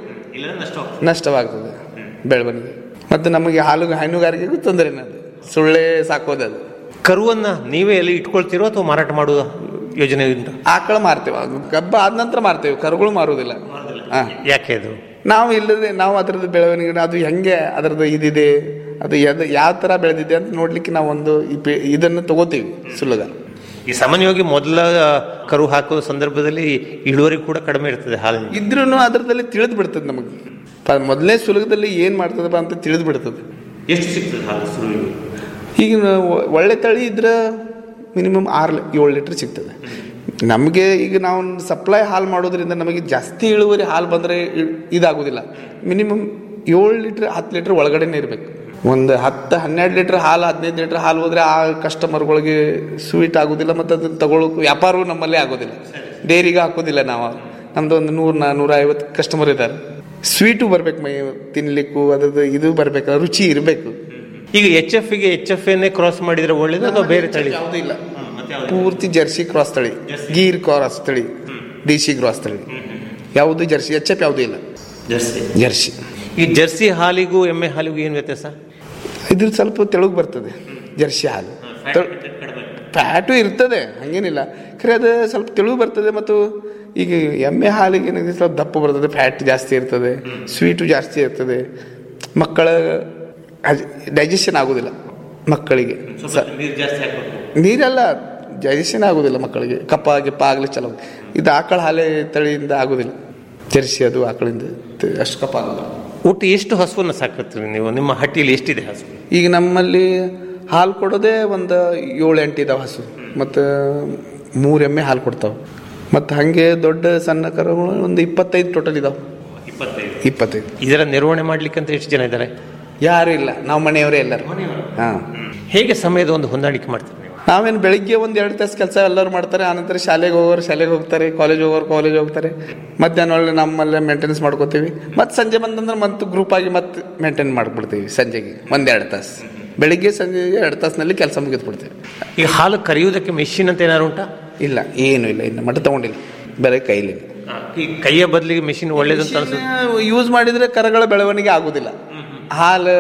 ನಷ್ಟವಾಗ್ತದೆ ಬೆಳವಣಿಗೆ ಮತ್ತು ನಮಗೆ ಹಾಲು ಹೈನುಗಾರಿಕೆಗೂ ತೊಂದರೆನೇ ಅದು ಸುಳ್ಳೆ ಸಾಕೋದು ಅದು ಕರುವನ್ನ ನೀವೇ ಎಲ್ಲಿ ಇಟ್ಕೊಳ್ತೀರೋ ಅಥವಾ ಮಾರಾಟ ಮಾಡುವ ಯೋಜನೆ ಉಂಟು ಆಕಳ ಮಾರ್ತೇವೆ ಅದು ಗಬ್ಬ ಆದ ನಂತರ ಮಾರ್ತೇವೆ ಕರುಗಳು ಮಾರುವುದಿಲ್ಲ ಹಾ ಯಾಕೆ ಅದು ನಾವು ಇಲ್ಲದೆ ನಾವು ಅದರದ್ದು ಬೆಳವಣಿಗೆ ಅದು ಹೆಂಗೆ ಅದರದ್ದು ಇದಿದೆ ಅದು ಎದ್ ಯಾವ ಥರ ಬೆಳೆದಿದೆ ಅಂತ ನೋಡ್ಲಿಕ್ಕೆ ನಾವು ಒಂದು ಈ ಪೆ- ಇದನ್ನು ತಗೋತೀವಿ ಸುಲಗ ಈ ಸಾಮಾನ್ಯವಾಗಿ ಮೊದಲ ಕರು ಹಾಕೋ ಸಂದರ್ಭದಲ್ಲಿ ಇಳುವರಿ ಕೂಡ ಕಡಿಮೆ ಇರ್ತದೆ ಹಾಲಿನ ಇದ್ರೂ ಅದರದಲ್ಲಿ ತಿಳಿದು ಬಿಡ್ತದೆ ನಮಗೆ ಪ- ಮೊದಲನೇ ಸುಲಗದಲ್ಲಿ ಏನು ಮಾಡ್ತದಪ್ಪ ಅಂತ ತಿಳಿದು ಬಿಡ್ತದೆ ಎಷ್ಟು ಸಿಗ್ತದೆ ಹಾಲು ಸುರುವಿಗೆ ಈಗ ನಾವು ಒಳ್ಳೆ ತಳಿ ಇದ್ರೆ ಮಿನಿಮಮ್ ಆರು ಏಳು ಲೀಟ್ರ್ ಸಿಗ್ತದೆ ನಮಗೆ ಈಗ ನಾವು ಸಪ್ಲೈ ಹಾಲು ಮಾಡೋದ್ರಿಂದ ನಮಗೆ ಜಾಸ್ತಿ ಇಳುವರಿ ಹಾಲು ಬಂದರೆ ಇದಾಗೋದಿಲ್ಲ ಮಿನಿಮಮ್ ಏಳು ಲೀಟ್ರ್ ಹತ್ತು ಲೀಟ್ರ್ ಒಳಗಡೆನೇ ಇರಬೇಕು ಒಂದು ಹತ್ತು ಹನ್ನೆರಡು ಲೀಟ್ರ್ ಹಾಲು ಹದಿನೈದು ಲೀಟ್ರ್ ಹಾಲು ಹೋದರೆ ಆ ಕಸ್ಟಮರ್ಗಳಿಗೆ ಸ್ವೀಟ್ ಆಗೋದಿಲ್ಲ ಮತ್ತು ಅದನ್ನು ತಗೊಳ್ಳೋಕೆ ವ್ಯಾಪಾರವೂ ನಮ್ಮಲ್ಲೇ ಆಗೋದಿಲ್ಲ ಡೈರಿಗೆ ಹಾಕೋದಿಲ್ಲ ನಾವು ನಮ್ಮದು ಒಂದು ನೂರು ನೂರ ಐವತ್ತು ಕಸ್ಟಮರ್ ಇದ್ದಾರೆ ಸ್ವೀಟು ಬರ್ಬೇಕು ಮೈ ತಿನ್ಲಿಕ್ಕೂ ಅದ್ರದ್ದು ಇದು ಬರಬೇಕು ರುಚಿ ಇರಬೇಕು ಈಗ ಎಚ್ ಎಫ್ ಗೆ ಎಚ್ ಎಫ್ ಎನ್ನೇ ಕ್ರಾಸ್ ಮಾಡಿದ್ರೆ ಒಳ್ಳೇದು ಅಥವಾ ಬೇರೆ ತಳಿ ಯಾವುದೂ ಇಲ್ಲ ಪೂರ್ತಿ ಜರ್ಸಿ ಕ್ರಾಸ್ ತಳಿ ಗೀರ್ ಕ್ರಾಸ್ ತಳಿ ಡಿ ಸಿ ಕ್ರಾಸ್ ತಳಿ ಯಾವುದು ಜರ್ಸಿ ಎಚ್ ಎಫ್ ಯಾವುದೂ ಇಲ್ಲ ಜರ್ಸಿ ಜರ್ಸಿ ಈ ಜರ್ಸಿ ಹಾಲಿಗೂ ಎಮ್ಮೆ ಹಾಲಿಗೂ ಏನು ವ್ಯತ್ಯಾಸ ಇದ್ರ ಸ್ವಲ್ಪ ತೆಳುಗ್ ಬರ್ತದೆ ಜರ್ಸಿ ಹಾಲು ಫ್ಯಾಟು ಇರ್ತದೆ ಹಂಗೇನಿಲ್ಲ ಖರೆ ಅದು ಸ್ವಲ್ಪ ತೆಳು ಬರ್ತದೆ ಮತ್ತು ಈಗ ಎಮ್ಮೆ ಹಾಲಿಗೆ ಏನಿದೆ ಸ್ವಲ್ಪ ದಪ್ಪ ಬರ್ತದೆ ಫ್ಯಾಟ್ ಜಾಸ್ತಿ ಇರ್ತದೆ ಸ್ವೀಟು ಜಾಸ್ತಿ ಇರ್ತದೆ ಮಕ್ಕಳ ಡೈಜೆಷನ್ ಆಗೋದಿಲ್ಲ ಮಕ್ಕಳಿಗೆ ಸ- ನೀರು ಜಾಸ್ತಿ ಹಾಕಬೇಕು ನೀರೆಲ್ಲ ಡೈಜೆಷನ್ ಆಗೋದಿಲ್ಲ ಮಕ್ಕಳಿಗೆ ಕಪ್ಪ ಗಿಪ್ಪ ಆಗಲಿ ಚಲೋ ಇದು ಆಕಳ ಹಾಲೆ ತಳಿಯಿಂದ ಆಗೋದಿಲ್ಲ ಜರ್ಸಿ ಅದು ಆಕಳಿಂದ ತ- ಅಷ್ಟು ಕಪ್ಪ ಆಗೋದಿಲ್ಲ ಒಟ್ಟು ಎಷ್ಟು ಹಸುವನ್ನು ಸಾಕತ್ತೀರಿ ನೀವು ನಿಮ್ಮ ಹಟ್ಟಿಯಲ್ಲಿ ಎಷ್ಟಿದೆ ಹಸು ಈಗ ನಮ್ಮಲ್ಲಿ ಹಾಲು ಕೊಡೋದೇ ಒಂದು ಏಳು ಎಂಟು ಇದಾವೆ ಹಸು ಮತ್ತು ಮೂರು ಎಮ್ಮೆ ಹಾಲು ಕೊಡ್ತಾವೆ ಮತ್ತು ಹಾಗೆ ದೊಡ್ಡ ಸಣ್ಣ ಕರುಗಳು ಒಂದು ಇಪ್ಪತ್ತೈದು ಟೋಟಲ್ ಇದಾವೆ ಇಪ್ಪತ್ತೈದು ಇಪ್ಪತ್ತೈದು ಇದರ ನಿರ್ವಹಣೆ ಮಾಡ್ಲಿಕ್ಕೆ ಅಂತ ಎಷ್ಟು ಜನ ಇದ್ದಾರೆ ಯಾರು ಇಲ್ಲ ನಾವು ಮನೆಯವರೇ ಎಲ್ಲರೂ ಹಾಂ ಹೇಗೆ ಸಮಯದ ಒಂದು ಹೊಂದಾಣಿಕೆ ಮಾಡ್ತೀರಿ ನೀವು ನಾವೇನು ಬೆಳಿಗ್ಗೆ ಒಂದು ಎರಡು ತಾಸು ಕೆಲಸ ಎಲ್ಲರೂ ಮಾಡ್ತಾರೆ ಆನಂತರ ಶಾಲೆಗೆ ಹೋಗೋರು ಶಾಲೆಗೆ ಹೋಗ್ತಾರೆ ಕಾಲೇಜ್ ಹೋಗೋರು ಕಾಲೇಜ್ ಹೋಗ್ತಾರೆ ಮಧ್ಯಾಹ್ನ ಒಳ್ಳೆ ನಮ್ಮಲ್ಲೇ ಮೇಂಟೆನೆನ್ಸ್ ಮಾಡ್ಕೋತೀವಿ ಮತ್ತು ಸಂಜೆ ಬಂದಂದ್ರೆ ಮತ್ತೆ ಗ್ರೂಪ್ ಆಗಿ ಮತ್ತೆ ಮೇಂಟೈನ್ ಮಾಡ್ಬಿಡ್ತೀವಿ ಸಂಜೆಗೆ ಒಂದೆರಡು ತಾಸು ಬೆಳಿಗ್ಗೆ ಸಂಜೆ ಎರಡು ತಾಸಿನಲ್ಲಿ ಕೆಲಸ ಮುಗಿದ್ಬಿಡ್ತೀವಿ ಈಗ ಹಾಲು ಕರೆಯುವುದಕ್ಕೆ ಮೆಷಿನ್ ಅಂತ ಏನಾರು ಉಂಟಾ ಇಲ್ಲ ಏನು ಇಲ್ಲ ಇನ್ನು ಮಟ್ಟ ತಗೊಂಡಿಲ್ಲ ಬರೀ ಕೈಲಿ ಈ ಕೈಯ ಬದಲಿಗೆ ಮೆಷಿನ್ ಒಳ್ಳೇದು ಅಂತ ಅನ್ಸುತ್ತೆ ಯೂಸ್ ಮಾಡಿದ್ರೆ ಕರಗಳ ಬೆಳವಣಿಗೆ ಆಗೋದಿಲ್ಲ ಹಾಲು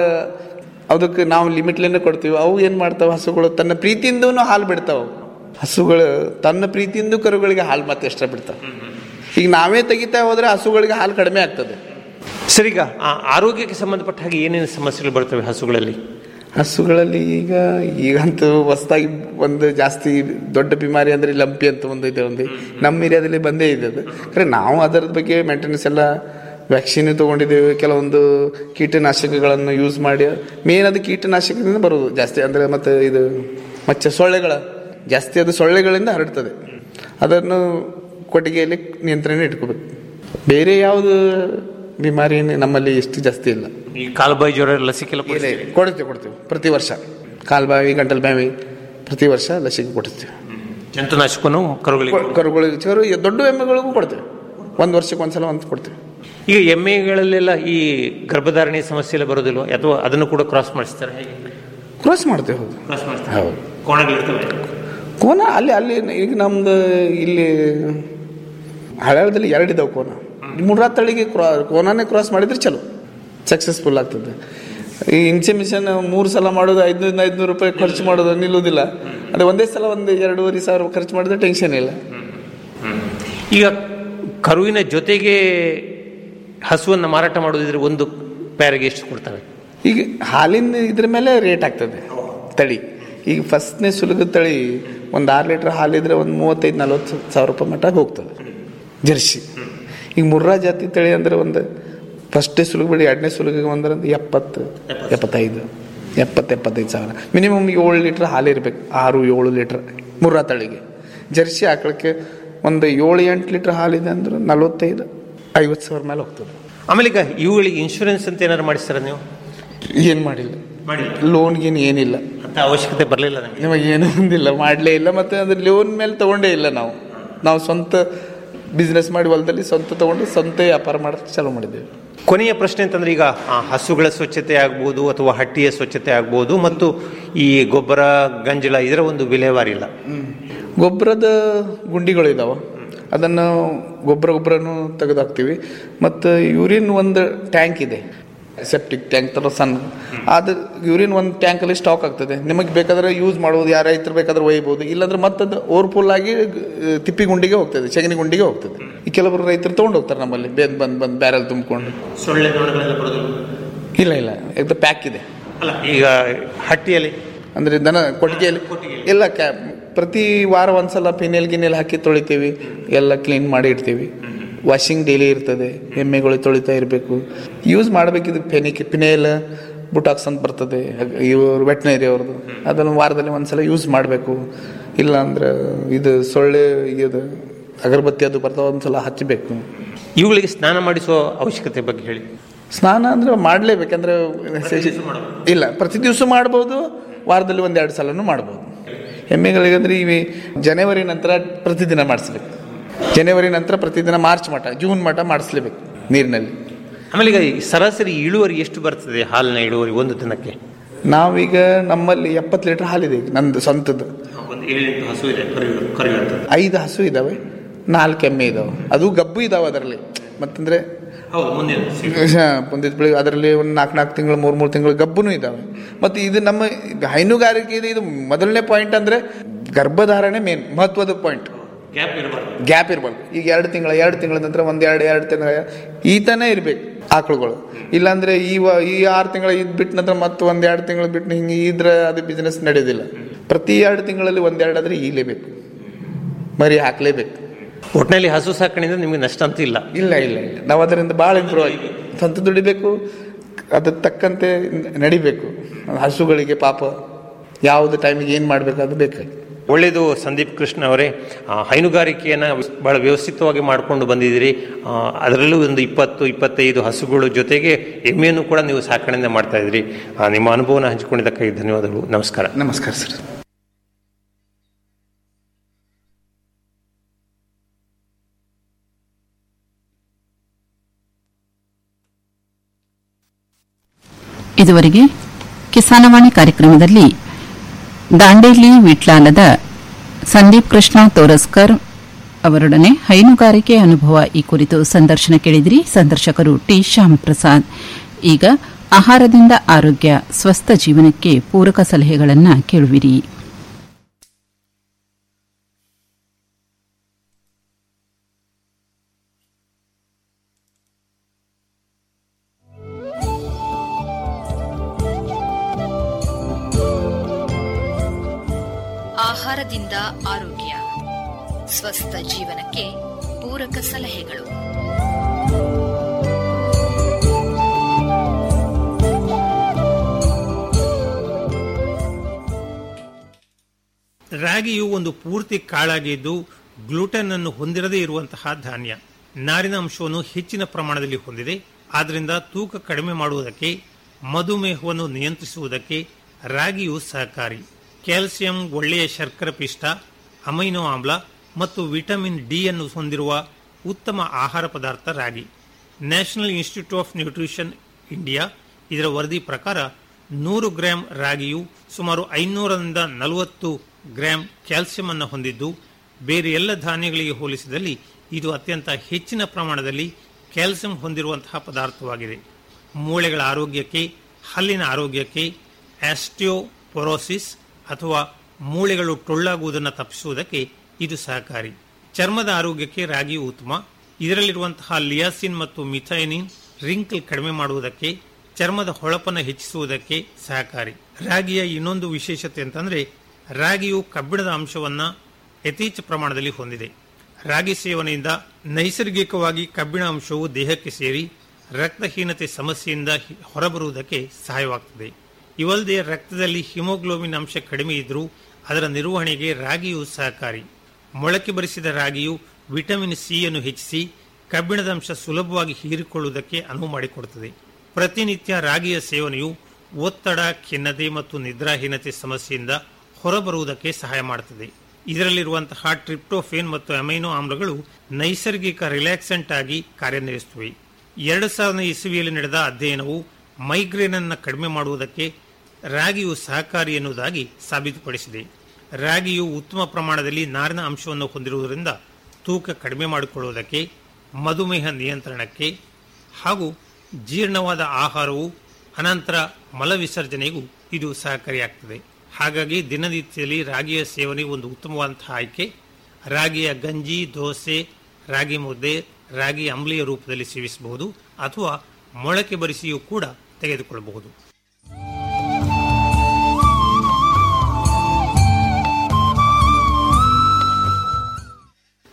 ಅದಕ್ಕೆ ನಾವು ಲಿಮಿಟ್ಲೇನೆ ಕೊಡ್ತೀವಿ ಅವು ಏನು ಮಾಡ್ತಾವೆ ಹಸುಗಳು ತನ್ನ ಪ್ರೀತಿಯಿಂದೂ ಹಾಲು ಬಿಡ್ತಾವೆ ಹಸುಗಳು ತನ್ನ ಪ್ರೀತಿಯಿಂದ ಕರುಗಳಿಗೆ ಹಾಲು ಮತ್ತೆ ಎಕ್ಸ್ಟ್ರಾ ಬಿಡ್ತಾವೆ ಈಗ ನಾವೇ ತೆಗಿತಾ ಹೋದ್ರೆ ಹಸುಗಳಿಗೆ ಹಾಲು ಕಡಿಮೆ ಆಗ್ತದೆ ಸರ್ ಈಗ ಆ ಆರೋಗ್ಯಕ್ಕೆ ಸಂಬಂಧಪಟ್ಟ ಹಾಗೆ ಏನೇನು ಸಮಸ್ಯೆಗಳು ಬರ್ತವೆ ಹಸುಗಳಲ್ಲಿ ಹಸುಗಳಲ್ಲಿ ಈಗ ಈಗಂತೂ ಹೊಸದಾಗಿ ಒಂದು ಜಾಸ್ತಿ ದೊಡ್ಡ ಬಿಮಾರಿ ಅಂದರೆ ಲಂಪಿ ಅಂತ ಒಂದು ಇದೆ ಒಂದು ನಮ್ಮ ಏರಿಯಾದಲ್ಲಿ ಬಂದೇ ಇದೆ ಅದು ಖರೆ ನಾವು ಅದರ ಬಗ್ಗೆ ಮೇಂಟೆನೆನ್ಸ್ ಎಲ್ಲ ವ್ಯಾಕ್ಸಿನ್ ತೊಗೊಂಡಿದ್ದೇವೆ ಕೆಲವೊಂದು ಕೀಟನಾಶಕಗಳನ್ನು ಯೂಸ್ ಮಾಡಿ ಮೇನ್ ಅದು ಕೀಟನಾಶಕದಿಂದ ಬರೋದು ಜಾಸ್ತಿ ಅಂದರೆ ಮತ್ತು ಇದು ಮಚ್ಚ ಸೊಳ್ಳೆಗಳ ಜಾಸ್ತಿ ಅದು ಸೊಳ್ಳೆಗಳಿಂದ ಹರಡ್ತದೆ ಅದನ್ನು ಕೊಟ್ಟಿಗೆಯಲ್ಲಿ ನಿಯಂತ್ರಣ ಇಟ್ಕೋಬೇಕು ಬೇರೆ ಯಾವುದು ಬಿಮಾರಿ ನಮ್ಮಲ್ಲಿ ಎಷ್ಟು ಜಾಸ್ತಿ ಇಲ್ಲ ಈ ಕಾಲುಬಾಯಿ ಜ್ವರ ಲಸಿಕೆ ಎಲ್ಲ ಇಲ್ಲ, ಕೊಡ್ತೀರಿ? ಇಲ್ಲ. ಕೊಡ್ತೀವಿ ಕೊಡ್ತೀವಿ ಪ್ರತಿ ವರ್ಷ ಕಾಲ್ಬಾವಿ ಗಂಟಲು ಬಾವಿ ಪ್ರತಿ ವರ್ಷ ಲಸಿಕೆ ಕೊಡ್ತೀವಿ ಜಂತುನಾಶಕನು ಕರುಗಳಿಗೆ ಕರುಗಳಿಗೆ ಕರು ದೊಡ್ಡ ಎಮ್ಮೆಗಳಿಗೂ ಕೊಡ್ತೀವಿ ಒಂದು ವರ್ಷಕ್ಕೆ ಒಂದ್ಸಲ ಅಂತ ಕೊಡ್ತೀವಿ ಈಗ ಎಮ್ಮೆಗಳಲ್ಲೆಲ್ಲ ಈ ಗರ್ಭಧಾರಣೆ ಸಮಸ್ಯೆ ಎಲ್ಲ ಬರೋದಿಲ್ವ ಅಥವಾ ಅದನ್ನು ಕೂಡ ಕ್ರಾಸ್ ಮಾಡಿಸ್ತಾರೆ ಹೇಗೆ ಕ್ರಾಸ್ ಮಾಡ್ತೀವಿ ಹೌದು ಕ್ರಾಸ್ ಮಾಡಿಸ್ತಾರೆ ಹೌದು ಕೋಣಗಳಿರ್ತವೆ ಕೋನ ಅಲ್ಲಿ ಅಲ್ಲಿ ಈಗ ನಮ್ದು ಇಲ್ಲಿ ಹಳೆಯದಲ್ಲಿ ಎರಡು ಇದಾವೆ ಕೋನ ಮೂರ್ರಾ ತಳಿಗೆ ಕ್ರಾ ಕೋನಾನೇ ಕ್ರಾಸ್ ಮಾಡಿದ್ರೆ ಚಲೋ ಸಕ್ಸಸ್ಫುಲ್ ಆಗ್ತದೆ ಈ ಇನ್ಸಿಮಿಷನ್ ಮೂರು ಸಲ ಮಾಡೋದು ಐದ್ನೂರಿಂದ ಐದ್ನೂರು ರೂಪಾಯಿ ಖರ್ಚು ಮಾಡೋದು ನಿಲ್ಲುವುದಿಲ್ಲ ಅದೇ ಒಂದೇ ಸಲ ಒಂದು ಎರಡೂವರೆ ಸಾವಿರ ಖರ್ಚು ಮಾಡಿದ್ರೆ ಟೆನ್ಷನ್ ಇಲ್ಲ ಈಗ ಕರುವಿನ ಜೊತೆಗೆ ಹಸುವನ್ನು ಮಾರಾಟ ಮಾಡೋದಿದ್ರೆ ಒಂದು ಪ್ಯಾರಿಗೆ ಎಷ್ಟು ಕೊಡ್ತವೆ ಈಗ ಹಾಲಿನ ಇದ್ರ ಮೇಲೆ ರೇಟ್ ಆಗ್ತದೆ ತಳಿ ಈಗ ಫಸ್ಟ್ನೇ ಸುಲಗದ ತಳಿ ಒಂದು ಆರು ಲೀಟ್ರ್ ಹಾಲಿದ್ರೆ ಒಂದು ಮೂವತ್ತೈದು ನಲ್ವತ್ತು ಸಾವಿರ ರೂಪಾಯಿ ಮಟ್ಟ ಹೋಗ್ತದೆ ಜರ್ಸಿ ಈಗ ಮುರ್ರಾ ಜಾತಿ ತಳಿ ಅಂದ್ರೆ ಒಂದು ಫಸ್ಟೇ ಸುಲಗ ಬಿಡಿ ಎರಡನೇ ಸುಲಗಿಗೆ ಅಂದ್ರೆ ಒಂದು ಎಪ್ಪತ್ತು ಎಪ್ಪತ್ತೈದು ಎಪ್ಪತ್ತು ಎಪ್ಪತ್ತೈದು ಸಾವಿರ ಮಿನಿಮಮ್ ಏಳು ಲೀಟ್ರ್ ಹಾಲು ಇರ್ಬೇಕು ಆರು ಏಳು ಲೀಟ್ರ್ ಮುರ್ರಾ ತಳಿಗೆ ಜರ್ಸಿ ಹಾಕ್ಲಿಕ್ಕೆ ಒಂದು ಏಳು ಎಂಟು ಲೀಟ್ರ್ ಹಾಲಿದೆ ಅಂದ್ರೆ ನಲ್ವತ್ತೈದು ಐವತ್ತು ಸಾವಿರ ಮೇಲೆ ಹೋಗ್ತದೆ ಆಮೇಲೆ ಈಗ ಇವುಗಳಿಗೆ ಇನ್ಶೂರೆನ್ಸ್ ಅಂತ ಏನಾದ್ರು ಮಾಡಿಸ್ತಾರ ನೀವು ಏನು ಮಾಡಿಲ್ಲ ಮಾಡಿಲ್ಲ ಲೋನ್ ಗೀನ್ ಏನಿಲ್ಲ ಅಂತ ಅವಶ್ಯಕತೆ ಬರಲಿಲ್ಲ ನಮಗೆ ನಿಮಗೆ ಏನೂ ಒಂದಿಲ್ಲ ಮಾಡಲೇ ಇಲ್ಲ ಮತ್ತೆ ಅದ್ರ ಲೋನ್ ಮೇಲೆ ತಗೊಂಡೇ ಇಲ್ಲ ನಾವು ನಾವು ಸ್ವಂತ ಬಿಸ್ನೆಸ್ ಮಾಡಿ ಹೊಲದಲ್ಲಿ ಸ್ವಂತ ತಗೊಂಡು ಸ್ವಂತ ವ್ಯಾಪಾರ ಮಾಡೋಕ್ಕೆ ಚಾಲೂ ಮಾಡಿದ್ದೇವೆ ಕೊನೆಯ ಪ್ರಶ್ನೆ ಅಂತಂದ್ರೆ ಈಗ ಆ, ಹಸುಗಳ ಸ್ವಚ್ಛತೆ ಆಗ್ಬೋದು ಅಥವಾ ಹಟ್ಟಿಯ ಸ್ವಚ್ಛತೆ ಆಗ್ಬೋದು ಮತ್ತು ಈ ಗೊಬ್ಬರ ಗಂಜಲ ಇದರ ಒಂದು ವಿಲೇವಾರಿ ಇಲ್ಲ ಗೊಬ್ಬರದ ಗುಂಡಿಗಳು ಇದಾವೆ ಅದನ್ನು ಗೊಬ್ಬರ ಗೊಬ್ಬರನು ತೆಗೆದಾಕ್ತೀವಿ ಮತ್ತು ಯೂರಿನ್ ಒಂದು ಟ್ಯಾಂಕ್ ಇದೆ ಸೆಪ್ಟಿಕ್ ಟ್ಯಾಂಕ್ ಥರ ಸಣ್ಣ ಅದು ಯೂರಿನ್ ಒಂದು ಟ್ಯಾಂಕಲ್ಲಿ ಸ್ಟಾಕ್ ಆಗ್ತದೆ ನಿಮಗೆ ಬೇಕಾದ್ರೆ ಯೂಸ್ ಮಾಡ್ಬೋದು ಯಾರ ರೈತರು ಬೇಕಾದ್ರೆ ಒಯ್ಬೋದು ಇಲ್ಲಾಂದ್ರೆ ಮತ್ತದು ಓವರ್ಫುಲ್ ಆಗಿ ಗ- ತಿಪ್ಪಿ ಗುಂಡಿಗೆ ಹೋಗ್ತದೆ ಸಗಣಿ ಗುಂಡಿಗೆ ಹೋಗ್ತದೆ ಈ ಕೆಲವರು ರೈತರು ತೊಗೊಂಡು ಹೋಗ್ತಾರೆ ನಮ್ಮಲ್ಲಿ ಬೇದ್ ಬಂದು ಬಂದು ಬ್ಯಾರಲ್ ತುಂಬಿಕೊಂಡು ಸೊಳ್ಳೆ ನೊಣಗಳೆಲ್ಲ ಬರೋದಿಲ್ಲ ಇಲ್ಲ ಇಲ್ಲ ಇದು ಪ್ಯಾಕ್ ಇದೆ ಅಲ್ಲ ಈಗ ಹಟ್ಟಿಯಲ್ಲಿ ಅಂದರೆ ದನ ಕೊಟ್ಟಿಗೆಯಲ್ಲಿ ಎಲ್ಲ ಕ್ಯಾ ಪ್ರತಿ ವಾರ ಒಂದ್ಸಲ ಫಿನೇಲ್ ಗಿನೇಲ್ ಹಾಕಿ ತೊಳಿತೀವಿ ಎಲ್ಲ ಕ್ಲೀನ್ ಮಾಡಿ ಇಡ್ತೀವಿ ವಾಷಿಂಗ್ ಡೈಲಿ ಇರ್ತದೆ ಎಮ್ಮೆಗಳು ತೊಳಿತಾ ಇರಬೇಕು ಯೂಸ್ ಮಾಡಬೇಕಿದು ಫೆನಿಕ್ ಫಿನೇಲ್ ಬುಟಾಕ್ಸ್ ಅಂತ ಬರ್ತದೆ ಇವರು ವೆಟ್ನರಿ ಅವ್ರದ್ದು ಅದನ್ನು ವಾರದಲ್ಲಿ ಒಂದ್ಸಲ ಯೂಸ್ ಮಾಡಬೇಕು ಇಲ್ಲ ಅಂದ್ರೆ ಇದು ಸೊಳ್ಳೆ ಇದು ಅಗರಬತ್ತಿ ಅದು ಬರ್ತಾವ ಒಂದ್ಸಲ ಹಚ್ಚಬೇಕು ಇವುಗಳಿಗೆ ಸ್ನಾನ ಮಾಡಿಸುವ ಅವಶ್ಯಕತೆ ಬಗ್ಗೆ ಹೇಳಿ ಸ್ನಾನ ಅಂದ್ರೆ ಮಾಡಲೇಬೇಕಂದ್ರೆ ಇಲ್ಲ ಪ್ರತಿ ದಿವಸ ಮಾಡ್ಬೋದು ವಾರದಲ್ಲಿ ಒಂದೆರಡು ಸಲನೂ ಮಾಡ್ಬೋದು ಎಮ್ಮೆಗಳಿಗಂದ್ರೆ ಇವಿ ಜನವರಿ ನಂತರ ಪ್ರತಿದಿನ ಮಾಡಿಸ್ಬೇಕು ಜನವರಿ ನಂತರ ಪ್ರತಿದಿನ ಮಾರ್ಚ್ ಮಟ ಜೂನ್ ಮಟ ಮಾಡಿಸ್ಲೇಬೇಕು ನೀರಿನಲ್ಲಿ ಆಮೇಲೆ ಈಗ ಈ ಸರಾಸರಿ ಇಳುವರಿ ಎಷ್ಟು ಬರ್ತದೆ ಹಾಲಿನ ಇಳುವರಿ ಒಂದು ದಿನಕ್ಕೆ ನಾವೀಗ ನಮ್ಮಲ್ಲಿ ಎಪ್ಪತ್ತು ಲೀಟರ್ ಹಾಲಿದೆ ಈಗ ನಂದು ಸ್ವಂತದ್ದು ಒಂದು ಏಳೆಂಟು ಹಸು ಇದೆ ಕರೆಯುವಂಥದ್ದು ಐದು ಹಸು ಇದಾವೆ ನಾಲ್ಕು ಎಮ್ಮೆ ಇದಾವೆ ಅದು ಗಬ್ಬು ಇದಾವೆ ಅದರಲ್ಲಿ ಮತ್ತಂದ್ರೆ ಹೌದು ಮುಂದಿನ ಮುಂದಿನ ಬೆಳೆ ಅದರಲ್ಲಿ ಒಂದು ನಾಲ್ಕು ನಾಲ್ಕು ತಿಂಗಳು ಮೂರು ಮೂರು ತಿಂಗಳು ಗಬ್ಬುನೂ ಇದಾವೆ ಮತ್ತು ಇದು ನಮ್ಮ ಹೈನುಗಾರಿಕೆ ಇದು ಇದು ಮೊದಲನೇ ಪಾಯಿಂಟ್ ಅಂದ್ರೆ ಗರ್ಭಧಾರಣೆ ಮೇನ್ ಮಹತ್ವದ ಪಾಯಿಂಟ್ ಗ್ಯಾಪ್ ಇರಬಾರ್ದು ಗ್ಯಾಪ್ ಇರಬಾರ್ದು ಈಗ ಎರಡು ತಿಂಗಳ ಎರಡು ತಿಂಗಳ ನಂತರ ಒಂದು ಎರಡು ಎರಡು ತಿಂಗಳ ಈತನೇ ಇರ್ಬೇಕು ಆಕಳುಗಳು ಇಲ್ಲಾಂದ್ರೆ ಈ ವ ಈ ಆರು ತಿಂಗಳ ಇದ್ ಬಿಟ್ಟ ನಂತರ ಮತ್ತೆ ಒಂದ್ ಎರಡು ತಿಂಗಳು ಬಿಟ್ಟು ಹಿಂಗೆ ಇದ್ರೆ ಅದು ಬಿಸ್ನೆಸ್ ನಡೆಯೋದಿಲ್ಲ ಪ್ರತಿ ಎರಡು ತಿಂಗಳಲ್ಲಿ ಒಂದೆರಡು ಆದ್ರೆ ಈಲೇಬೇಕು ಮರಿ ಹಾಕ್ಲೇಬೇಕು ಒಟ್ಟಿನಲ್ಲಿ ಹಸು ಸಾಕಣೆಯಿಂದ ನಿಮಗೆ ನಷ್ಟ ಅಂತೂ ಇಲ್ಲ ಇಲ್ಲ ಇಲ್ಲ ಇಲ್ಲ ನಾವು ಅದರಿಂದ ಭಾಳ ಇಂಪ್ರೂವ್ ಆಗಿ ಸ್ವಂತ ದುಡಿಬೇಕು ಅದ್ರ ತಕ್ಕಂತೆ ನಡಿಬೇಕು ಹಸುಗಳಿಗೆ ಪಾಪ ಯಾವುದು ಟೈಮಿಗೆ ಏನು ಮಾಡಬೇಕು ಅದು ಬೇಕಾಗಿ ಒಳ್ಳೆಯದು ಸಂದೀಪ್ ಕೃಷ್ಣ ಅವರೇ ಆ, ಹೈನುಗಾರಿಕೆಯನ್ನು ಬಹಳ ವ್ಯವಸ್ಥಿತವಾಗಿ ಮಾಡಿಕೊಂಡು ಬಂದಿದ್ದೀರಿ ಆ, ಅದರಲ್ಲೂ ಒಂದು ಇಪ್ಪತ್ತು ಇಪ್ಪತ್ತೈದು ಹಸುಗಳ ಜೊತೆಗೆ ಎಮ್ಮೆಯನ್ನು ಕೂಡ ನೀವು ಸಾಕಣೆಯಿಂದ ಮಾಡ್ತಾ ಇದ್ದೀರಿ ಆ, ನಿಮ್ಮ ಅನುಭವನ ಹಂಚಿಕೊಂಡಿದ್ದಕ್ಕಾಗಿ ಧನ್ಯವಾದಗಳು ನಮಸ್ಕಾರ ನಮಸ್ಕಾರ ಸರ್ ಇದುವರೆಗೆ ಕಿಸಾನವಾಣಿ ಕಾರ್ಯಕ್ರಮದಲ್ಲಿ ದಾಂಡೇಲಿ ವಿಟ್ಲಾಲದ ಸಂದೀಪ್ ಕೃಷ್ಣ ತೋರಸ್ಕರ್ ಅವರೊಡನೆ ಹೈನುಗಾರಿಕೆ ಅನುಭವ ಈ ಕುರಿತು ಸಂದರ್ಶನ ಕೇಳಿದಿರಿ ಸಂದರ್ಶಕರು ಟಿ ಶ್ಯಾಮ್ ಪ್ರಸಾದ್ ಈಗ ಆಹಾರದಿಂದ ಆರೋಗ್ಯ ಸ್ವಸ್ಥ ಜೀವನಕ್ಕೆ ಪೂರಕ ಸಲಹೆಗಳನ್ನು ಕೇಳುವಿರಿ ಆಹಾರದಿಂದ ಆರೋಗ್ಯ ಸ್ವಸ್ಥ ಜೀವನಕ್ಕೆ ಪೂರಕ ಸಲಹೆಗಳು ರಾಗಿಯು ಒಂದು ಪೂರ್ತಿ ಕಾಳಾಗಿದ್ದು ಗ್ಲೂಟನ್ ಅನ್ನು ಹೊಂದಿರದೇ ಇರುವಂತಹ ಧಾನ್ಯ ನಾರಿನ ಅಂಶವನ್ನು ಹೆಚ್ಚಿನ ಪ್ರಮಾಣದಲ್ಲಿ ಹೊಂದಿದೆ ಆದ್ದರಿಂದ ತೂಕ ಕಡಿಮೆ ಮಾಡುವುದಕ್ಕೆ ಮಧುಮೇಹವನ್ನು ನಿಯಂತ್ರಿಸುವುದಕ್ಕೆ ರಾಗಿಯು ಸಹಕಾರಿ ಕ್ಯಾಲ್ಸಿಯಂ ಒಳ್ಳೆಯ ಶರ್ಕರೆ ಪಿಷ್ಟ ಅಮೈನೋ ಆಮ್ಲ ಮತ್ತು ವಿಟಮಿನ್ ಡಿ ಅನ್ನು ಹೊಂದಿರುವ ಉತ್ತಮ ಆಹಾರ ಪದಾರ್ಥ ragi National Institute of Nutrition India ಇದರ ವರದಿ ಪ್ರಕಾರ ನೂರು ಗ್ರಾಂ ರಾಗಿಯು ಸುಮಾರು ಐನೂರರಿಂದ ನಲವತ್ತು ಗ್ರಾಂ ಕ್ಯಾಲ್ಸಿಯಂ ಅನ್ನು ಹೊಂದಿದ್ದು ಬೇರೆ ಎಲ್ಲ ಧಾನ್ಯಗಳಿಗೆ ಹೋಲಿಸಿದಲ್ಲಿ ಇದು ಅತ್ಯಂತ ಹೆಚ್ಚಿನ ಪ್ರಮಾಣದಲ್ಲಿ ಕ್ಯಾಲ್ಸಿಯಂ ಹೊಂದಿರುವಂತಹ ಪದಾರ್ಥವಾಗಿದೆ ಮೂಳೆಗಳ ಆರೋಗ್ಯಕ್ಕೆ ಹಲ್ಲಿನ ಆರೋಗ್ಯಕ್ಕೆ ಆಸ್ಟಿಯೋಪೊರೋಸಿಸ್ ಅಥವಾ ಮೂಳೆಗಳು ಟೊಳ್ಳಾಗುವುದನ್ನು ತಪ್ಪಿಸುವುದಕ್ಕೆ ಇದು ಸಹಕಾರಿ ಚರ್ಮದ ಆರೋಗ್ಯಕ್ಕೆ ರಾಗಿಯು ಉತ್ತಮ ಇದರಲ್ಲಿರುವಂತಹ ಲಿಯಾಸಿನ್ ಮತ್ತು ಮಿಥೈನಿನ್ ರಿಂಕಲ್ ಕಡಿಮೆ ಮಾಡುವುದಕ್ಕೆ ಚರ್ಮದ ಹೊಳಪನ್ನು ಹೆಚ್ಚಿಸುವುದಕ್ಕೆ ಸಹಕಾರಿ ರಾಗಿಯ ಇನ್ನೊಂದು ವಿಶೇಷತೆ ಅಂತಂದ್ರೆ ರಾಗಿಯು ಕಬ್ಬಿಣದ ಅಂಶವನ್ನ ಯಥೇಚ್ಛ ಪ್ರಮಾಣದಲ್ಲಿ ಹೊಂದಿದೆ ರಾಗಿ ಸೇವನೆಯಿಂದ ನೈಸರ್ಗಿಕವಾಗಿ ಕಬ್ಬಿಣ ಅಂಶವು ದೇಹಕ್ಕೆ ಸೇರಿ ರಕ್ತಹೀನತೆ ಸಮಸ್ಯೆಯಿಂದ ಹಿ- ಹೊರಬರುವುದಕ್ಕೆ ಸಹಾಯವಾಗುತ್ತದೆ ಇವಲ್ಲದೆ ರಕ್ತದಲ್ಲಿ ಹಿಮೋಗ್ಲೋಬಿನ್ ಅಂಶ ಕಡಿಮೆ ಇದ್ದರೂ ಅದರ ನಿರ್ವಹಣೆಗೆ ರಾಗಿಯು ಸಹಕಾರಿ ಮೊಳಕೆ ಬರಿಸಿದ ರಾಗಿಯು ವಿಟಮಿನ್ ಸಿ ಅನ್ನು ಹೆಚ್ಚಿಸಿ ಕಬ್ಬಿಣದ ಅಂಶ ಸುಲಭವಾಗಿ ಹೀರಿಕೊಳ್ಳುವುದಕ್ಕೆ ಅನುವು ಮಾಡಿಕೊಡುತ್ತದೆ ಪ್ರತಿನಿತ್ಯ ರಾಗಿಯ ಸೇವನೆಯು ಒತ್ತಡ ಖಿನ್ನತೆ ಮತ್ತು ನಿದ್ರಾಹೀನತೆ ಸಮಸ್ಯೆಯಿಂದ ಹೊರಬರುವುದಕ್ಕೆ ಸಹಾಯ ಮಾಡುತ್ತದೆ ಇದರಲ್ಲಿರುವಂತಹ ಟ್ರಿಪ್ಟೋಫೇನ್ ಮತ್ತು ಅಮೈನೋ ಆಮ್ಲಗಳು ನೈಸರ್ಗಿಕ ರಿಲ್ಯಾಕ್ಸೆಂಟ್ ಆಗಿ ಕಾರ್ಯನಿರ್ವಹಿಸುತ್ತವೆ ಎರಡು ಸಾವಿರದ ಇಸವಿಯಲ್ಲಿ ನಡೆದ ಅಧ್ಯಯನವು ಮೈಗ್ರೇನ್ ಅನ್ನು ಕಡಿಮೆ ಮಾಡುವುದಕ್ಕೆ ರಾಗಿಯು ಸಹಕಾರಿ ಎನ್ನುವುದಾಗಿ ಸಾಬೀತುಪಡಿಸಿದೆ ರಾಗಿಯು ಉತ್ತಮ ಪ್ರಮಾಣದಲ್ಲಿ ನಾರಿನ ಅಂಶವನ್ನು ಹೊಂದಿರುವುದರಿಂದ ತೂಕ ಕಡಿಮೆ ಮಾಡಿಕೊಳ್ಳುವುದಕ್ಕೆ ಮಧುಮೇಹ ನಿಯಂತ್ರಣಕ್ಕೆ ಹಾಗೂ ಜೀರ್ಣವಾದ ಆಹಾರವು ಅನಂತರ ಮಲವಿಸರ್ಜನೆಗೂ ಇದು ಸಹಕಾರಿಯಾಗ್ತದೆ ಹಾಗಾಗಿ ದಿನನಿತ್ಯದಲ್ಲಿ ರಾಗಿಯ ಸೇವನೆ ಒಂದು ಉತ್ತಮವಾದಂತಹ ಆಯ್ಕೆ ರಾಗಿಯ ಗಂಜಿ ದೋಸೆ ರಾಗಿ ಮುದ್ದೆ ರಾಗಿ ಅಂಬ್ಲಿಯ ರೂಪದಲ್ಲಿ ಸೇವಿಸಬಹುದು ಅಥವಾ ಮೊಳಕೆ ಬರಿಸಿಯೂ ಕೂಡ ತೆಗೆದುಕೊಳ್ಳಬಹುದು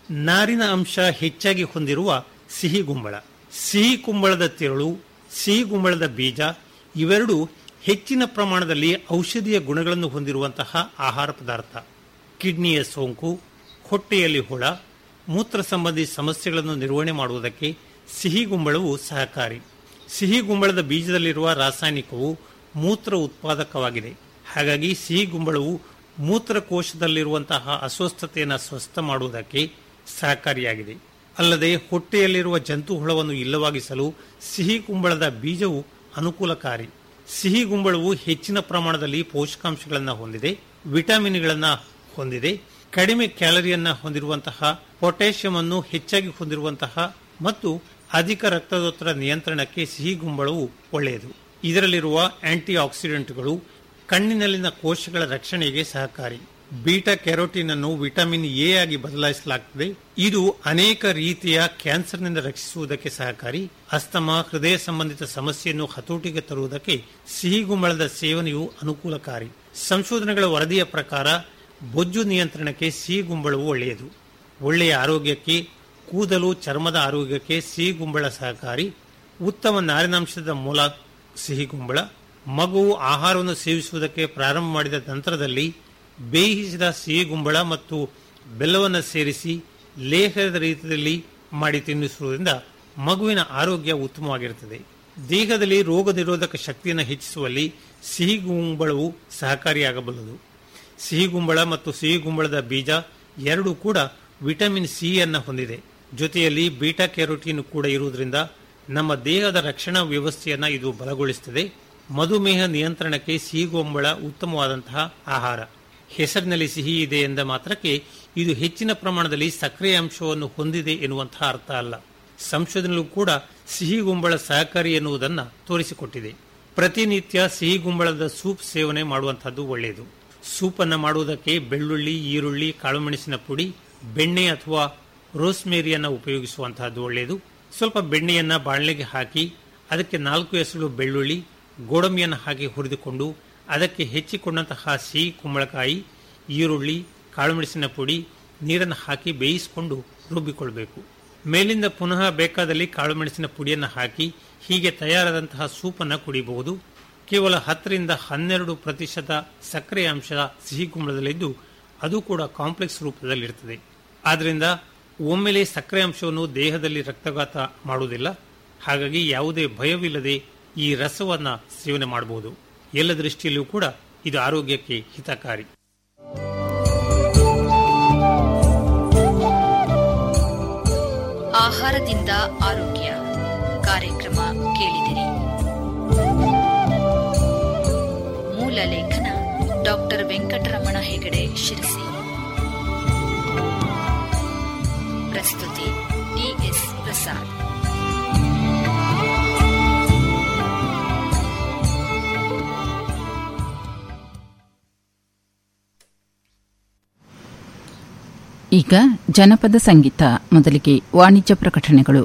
ನಾರಿನ ಅಂಶ ಹೆಚ್ಚಾಗಿ ಹೊಂದಿರುವ ಸಿಹಿ ಗುಂಬಳ ಸಿಹಿ ಕುಂಬಳದ ತಿರುಳು ಸಿಹಿ ಗುಂಬಳದ ಬೀಜ ಇವೆರಡು ಹೆಚ್ಚಿನ ಪ್ರಮಾಣದಲ್ಲಿ ಔಷಧೀಯ ಗುಣಗಳನ್ನು ಹೊಂದಿರುವಂತಹ ಆಹಾರ ಪದಾರ್ಥ ಕಿಡ್ನಿಯ ಸೋಂಕು ಹೊಟ್ಟೆಯಲ್ಲಿ ಹುಳ ಮೂತ್ರ ಸಂಬಂಧಿ ಸಮಸ್ಯೆಗಳನ್ನು ನಿರ್ವಹಣೆ ಮಾಡುವುದಕ್ಕೆ ಸಿಹಿ ಗುಂಬಳವು ಸಹಕಾರಿ ಸಿಹಿ ಗುಂಬಳದ ಬೀಜದಲ್ಲಿರುವ ರಾಸಾಯನಿಕವು ಮೂತ್ರ ಉತ್ಪಾದಕವಾಗಿದೆ ಹಾಗಾಗಿ ಸಿಹಿ ಗುಂಬಳವು ಮೂತ್ರಕೋಶದಲ್ಲಿರುವಂತಹ ಅಸ್ವಸ್ಥತೆಯನ್ನು ಸ್ವಸ್ಥ ಮಾಡುವುದಕ್ಕೆ ಸಹಕಾರಿಯಾಗಿದೆ ಅಲ್ಲದೆ ಹೊಟ್ಟೆಯಲ್ಲಿರುವ ಜಂತು ಹುಳವನ್ನು ಇಲ್ಲವಾಗಿಸಲು ಸಿಹಿ ಗುಂಬಳದ ಬೀಜವು ಅನುಕೂಲಕಾರಿ ಸಿಹಿ ಗುಂಬಳವು ಹೆಚ್ಚಿನ ಪ್ರಮಾಣದಲ್ಲಿ ಪೋಷಕಾಂಶಗಳನ್ನು ಹೊಂದಿದೆ ವಿಟಮಿನ್ಗಳನ್ನು ಹೊಂದಿದೆ ಕಡಿಮೆ ಕ್ಯಾಲರಿಯನ್ನ ಹೊಂದಿರುವಂತಹ ಪೊಟ್ಯಾಷಿಯಂ ಅನ್ನು ಹೆಚ್ಚಾಗಿ ಹೊಂದಿರುವಂತಹ ಮತ್ತು ಅಧಿಕ ರಕ್ತದೊತ್ತಡ ನಿಯಂತ್ರಣಕ್ಕೆ ಸಿಹಿ ಗುಂಬಳವು ಒಳ್ಳೆಯದು ಇದರಲ್ಲಿರುವ ಆಂಟಿ ಆಕ್ಸಿಡೆಂಟ್ಗಳು ಕಣ್ಣಿನಲ್ಲಿನ ಕೋಶಗಳ ರಕ್ಷಣೆಗೆ ಸಹಕಾರಿ ಬೀಟಾ ಕ್ಯಾರೋಟಿನ್ ಅನ್ನು ವಿಟಮಿನ್ ಎ ಆಗಿ ಬದಲಾಯಿಸಲಾಗುತ್ತದೆ ಇದು ಅನೇಕ ರೀತಿಯ ಕ್ಯಾನ್ಸರ್ನಿಂದ ರಕ್ಷಿಸುವುದಕ್ಕೆ ಸಹಕಾರಿ ಅಸ್ತಮ ಹೃದಯ ಸಂಬಂಧಿತ ಸಮಸ್ಯೆಯನ್ನು ಹತೋಟಿಗೆ ತರುವುದಕ್ಕೆ ಸಿಹಿ ಗುಂಬಳದ ಸೇವನೆಯು ಅನುಕೂಲಕಾರಿ ಸಂಶೋಧನೆಗಳ ವರದಿಯ ಪ್ರಕಾರ ಬೊಜ್ಜು ನಿಯಂತ್ರಣಕ್ಕೆ ಸಿಹಿ ಗುಂಬಳವು ಒಳ್ಳೆಯದು ಒಳ್ಳೆಯ ಆರೋಗ್ಯಕ್ಕೆ ಕೂದಲು ಚರ್ಮದ ಆರೋಗ್ಯಕ್ಕೆ ಸಿಹಿ ಗುಂಬಳ ಸಹಕಾರಿ ಉತ್ತಮ ನಾರಿನಾಂಶದ ಮೂಲ ಸಿಹಿ ಗುಂಬಳ ಮಗುವು ಆಹಾರವನ್ನು ಸೇವಿಸುವುದಕ್ಕೆ ಪ್ರಾರಂಭ ಮಾಡಿದ ನಂತರದಲ್ಲಿ ಬೇಯಿಸಿದ ಸಿಹಿ ಗುಂಬಳ ಮತ್ತು ಬೆಲ್ಲವನ್ನು ಸೇರಿಸಿ ಲೇಹದ ರೀತಿಯಲ್ಲಿ ಮಾಡಿ ತಿನ್ನಿಸುವುದರಿಂದ ಮಗುವಿನ ಆರೋಗ್ಯ ಉತ್ತಮವಾಗಿರುತ್ತದೆ ದೇಹದಲ್ಲಿ ರೋಗ ನಿರೋಧಕ ಶಕ್ತಿಯನ್ನು ಹೆಚ್ಚಿಸುವಲ್ಲಿ ಸಿಹಿ ಗುಂಬಳವು ಸಹಕಾರಿಯಾಗಬಲ್ಲದು ಸಿಹಿ ಗುಂಬಳ ಮತ್ತು ಸಿಹಿ ಗುಂಬಳದ ಬೀಜ ಎರಡೂ ಕೂಡ ವಿಟಮಿನ್ ಸಿ ಅನ್ನು ಹೊಂದಿದೆ ಜೊತೆಯಲ್ಲಿ ಬೀಟಾ ಕ್ಯಾರೋಟಿನ್ ಕೂಡ ಇರುವುದರಿಂದ ನಮ್ಮ ದೇಹದ ರಕ್ಷಣಾ ವ್ಯವಸ್ಥೆಯನ್ನ ಇದು ಬಲಗೊಳಿಸುತ್ತದೆ ಮಧುಮೇಹ ನಿಯಂತ್ರಣಕ್ಕೆ ಸಿಹಿ ಗುಂಬಳ ಉತ್ತಮವಾದಂತಹ ಆಹಾರ ಹೆಸರಿನಲ್ಲಿ ಸಿಹಿ ಇದೆ ಎಂದ ಮಾತ್ರಕ್ಕೆ ಇದು ಹೆಚ್ಚಿನ ಪ್ರಮಾಣದಲ್ಲಿ ಸಕ್ಕರೆ ಅಂಶವನ್ನು ಹೊಂದಿದೆ ಎನ್ನುವಂತಹ ಅರ್ಥ ಅಲ್ಲ ಸಂಶೋಧನೆಯಲ್ಲೂ ಕೂಡ ಸಿಹಿ ಗುಂಬಳ ಸಹಕಾರಿ ಎನ್ನುವುದನ್ನು ತೋರಿಸಿಕೊಟ್ಟಿದೆ ಪ್ರತಿನಿತ್ಯ ಸಿಹಿ ಗುಂಬಳದ ಸೂಪ್ ಸೇವನೆ ಮಾಡುವಂತಹದ್ದು ಒಳ್ಳೆಯದು ಸೂಪ್ ಅನ್ನು ಮಾಡುವುದಕ್ಕೆ ಬೆಳ್ಳುಳ್ಳಿ ಈರುಳ್ಳಿ ಕಾಳುಮೆಣಸಿನ ಪುಡಿ ಬೆಣ್ಣೆ ಅಥವಾ ರೋಸ್ಮೇರಿಯನ್ನು ಉಪಯೋಗಿಸುವಂತಹದ್ದು ಒಳ್ಳೆಯದು ಸ್ವಲ್ಪ ಬೆಣ್ಣೆಯನ್ನ ಬಾಣಲೆಗೆ ಹಾಕಿ ಅದಕ್ಕೆ ನಾಲ್ಕು ಎಸಳು ಬೆಳ್ಳುಳ್ಳಿ ಗೋಡಂಬಿಯನ್ನು ಹಾಕಿ ಹುರಿದುಕೊಂಡು ಅದಕ್ಕೆ ಹೆಚ್ಚಿಕೊಂಡಂತಹ ಸಿಹಿ ಕುಂಬಳಕಾಯಿ ಈರುಳ್ಳಿ ಕಾಳುಮೆಣಸಿನ ಪುಡಿ ನೀರನ್ನು ಹಾಕಿ ಬೇಯಿಸಿಕೊಂಡು ರುಬ್ಬಿಕೊಳ್ಬೇಕು ಮೇಲಿಂದ ಪುನಃ ಬೇಕಾದಲ್ಲಿ ಕಾಳುಮೆಣಸಿನ ಪುಡಿಯನ್ನು ಹಾಕಿ ಹೀಗೆ ತಯಾರಾದಂತಹ ಸೂಪನ್ನು ಕುಡಿಯಬಹುದು ಕೇವಲ ಹತ್ತರಿಂದ ಹನ್ನೆರಡು ಪ್ರತಿಶತ ಸಕ್ಕರೆ ಅಂಶ ಸಿಹಿ ಕುಂಬಳದಲ್ಲಿದ್ದು ಅದು ಕೂಡ ಕಾಂಪ್ಲೆಕ್ಸ್ ರೂಪದಲ್ಲಿರ್ತದೆ ಆದ್ದರಿಂದ ಒಮ್ಮೆಲೆ ಸಕ್ಕರೆ ಅಂಶವನ್ನು ದೇಹದಲ್ಲಿ ರಕ್ತಘಾತ ಮಾಡುವುದಿಲ್ಲ ಹಾಗಾಗಿ ಯಾವುದೇ ಭಯವಿಲ್ಲದೆ ಈ ರಸವನ್ನ ಸೇವನೆ ಮಾಡಬಹುದು ಎಲ್ಲ ದೃಷ್ಟಿಯಲ್ಲೂ ಕೂಡ ಇದು ಆರೋಗ್ಯಕ್ಕೆ ಹಿತಕಾರಿ ಆಹಾರದಿಂದ ಆರೋಗ್ಯ ಕಾರ್ಯಕ್ರಮ ಕೇಳಿದಿರಿ ಮೂಲ ಲೇಖನ ಡಾಕ್ಟರ್ ವೆಂಕಟರಮಣ ಹೆಗಡೆ ಶಿರಸಿ ಪ್ರಸ್ತುತಿ ಟಿಎಸ್ ಪ್ರಸಾದ್ ಈಗ ಜನಪದ ಸಂಗೀತ ಮೊದಲಿಗೆ ವಾಣಿಜ್ಯ ಪ್ರಕಟಣೆಗಳು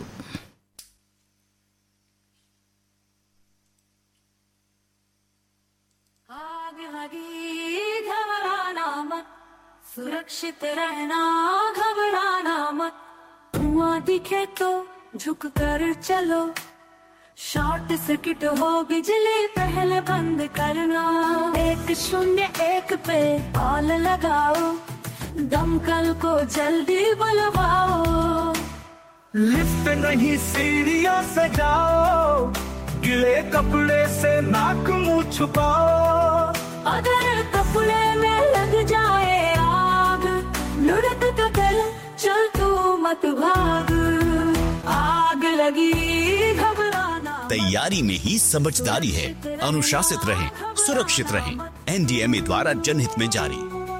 आगे लगी घबराना मत सुरक्षित रहना घबराना मत धुआं दिखे तो झुक कर चलो शॉर्ट सर्किट हो बिजली पहले बंद करना एक शून्य एक पे कॉल लगाओ दमकल को जल्दी बुलवाओ लिफ्ट नहीं सीढ़ियों से जाओ गिले कपड़े से नाक मुंह छुपाओ अगर कपड़े में लग जाए आग लुढ़क तो कर चल तू मत भाग आग लगी घबराना तैयारी में ही समझदारी है अनुशासित रहें सुरक्षित रहें एनडीएमए द्वारा जनहित में जारी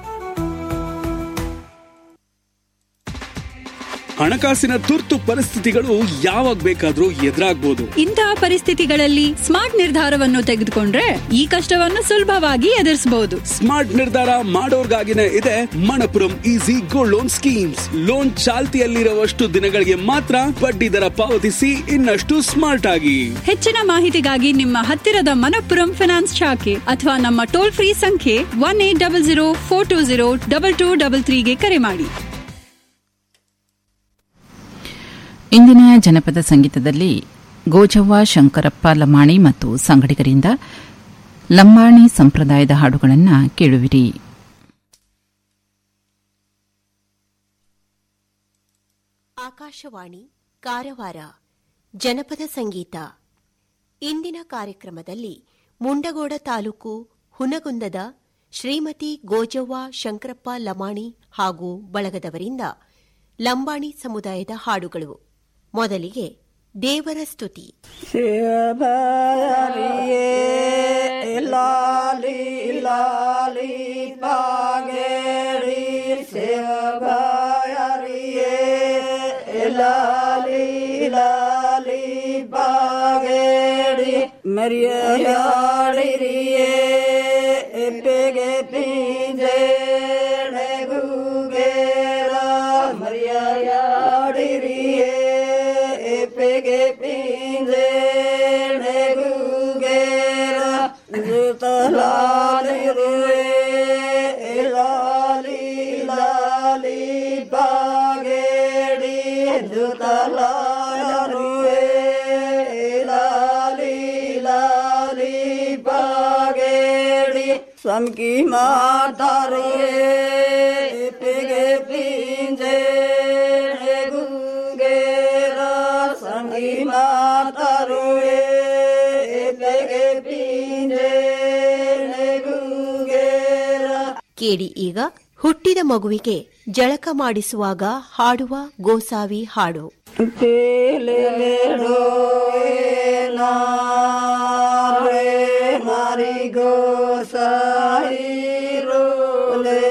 ಹಣಕಾಸಿನ ತುರ್ತು ಪರಿಸ್ಥಿತಿಗಳು ಯಾವಾಗ ಬೇಕಾದ್ರೂ ಎದುರಾಗ್ಬೋದು ಇಂತಹ ಪರಿಸ್ಥಿತಿಗಳಲ್ಲಿ ಸ್ಮಾರ್ಟ್ ನಿರ್ಧಾರವನ್ನು ತೆಗೆದುಕೊಂಡ್ರೆ ಈ ಕಷ್ಟವನ್ನು ಸುಲಭವಾಗಿ ಎದುರಿಸಬಹುದು ಸ್ಮಾರ್ಟ್ ನಿರ್ಧಾರ ಮಾಡೋರ್ಗಾಗಿನೇ ಇದೆ Manappuram easy gold loan schemes loan ಚಾಲ್ತಿಯಲ್ಲಿರುವಷ್ಟು ದಿನಗಳಿಗೆ ಮಾತ್ರ ಬಡ್ಡಿ ದರ ಪಾವತಿಸಿ ಇನ್ನಷ್ಟು ಸ್ಮಾರ್ಟ್ ಆಗಿ ಹೆಚ್ಚಿನ ಮಾಹಿತಿಗಾಗಿ ನಿಮ್ಮ ಹತ್ತಿರದ ಮನಪ್ಪುರಂ ಫಿನಾನ್ಸ್ ಶಾಖೆ ಅಥವಾ ನಮ್ಮ ಟೋಲ್ ಫ್ರೀ ಸಂಖ್ಯೆ one eight double zero four two zero double two double ತ್ರೀಗೆ ಕರೆ ಮಾಡಿ ಇಂದಿನ ಜನಪದ ಸಂಗೀತದಲ್ಲಿ ಗೋಜವ್ವ ಶಂಕರಪ್ಪ ಲಮಾಣಿ ಮತ್ತು ಸಂಗಡಿಗರಿಂದ ಲಂಬಾಣಿ ಸಂಪ್ರದಾಯದ ಹಾಡುಗಳನ್ನು ಕೇಳುವಿರಿ ಆಕಾಶವಾಣಿ ಕಾರವಾರ ಜನಪದ ಸಂಗೀತ ಇಂದಿನ ಕಾರ್ಯಕ್ರಮದಲ್ಲಿ ಮುಂಡಗೋಡ ತಾಲೂಕು ಹುನಗುಂದದ ಶ್ರೀಮತಿ ಗೋಜವ್ವ ಶಂಕರಪ್ಪ ಲಮಾಣಿ ಹಾಗೂ ಬಳಗದವರಿಂದ ಲಂಬಾಣಿ ಸಮುದಾಯದ ಹಾಡುಗಳು ಮೊದಲಿಗೆ ದೇವರ ಸ್ತುತಿ ಲಾಲಿ ಲಾಲಿ ಬಾಗೇರಿ ಸೇವಗಾಯರಿಯೇ ಲಾಲಿ ಲಾಲಿ ಬಾಗೇರಿ ಮರಿಯಾಡಿರಿಯೇ ಎಪ್ಪೆಗೆ ಪಿಂಜೆ ಗೂಗೇರ ಮರಿಯಾಡಿರಿಯೇ ಎಪ್ಪೆಗೆ ಪಿಂಜೆ ಗೂಗೇರ ಜುತಲಾಲಿರುವೆ ಲಾಲಿ ಲಾಲಿ ಬಾಗೇಡಿ ಜುತಲಾಲಿರುವೆ ಲಾಲಿ ಲಾಲಿ ಬಾಗೇಡಿ ಸಮಕಿ ಮಾತಾರುವೆ ಪಿಗೆ ಪಿಂಜೆ ಗುಂಗೇರ ಸಂಗಿ ಮಾತಾರುವೆ ಪಿಗೆ ಪಿಂಜೆ ಗುಂಗೇರ ಕೇಳಿ ಈಗ ಹುಟ್ಟಿದ ಮಗುವಿಗೆ ಜಳಕ ಮಾಡಿಸುವಾಗ ಹಾಡುವ ಗೋಸಾವಿ ಹಾಡು ಪೇಲೆ ಬೇಡೋ ನಾರೆ ಮಾರಿ ಗೋ ಸಾಯಿ ರೋಲೆ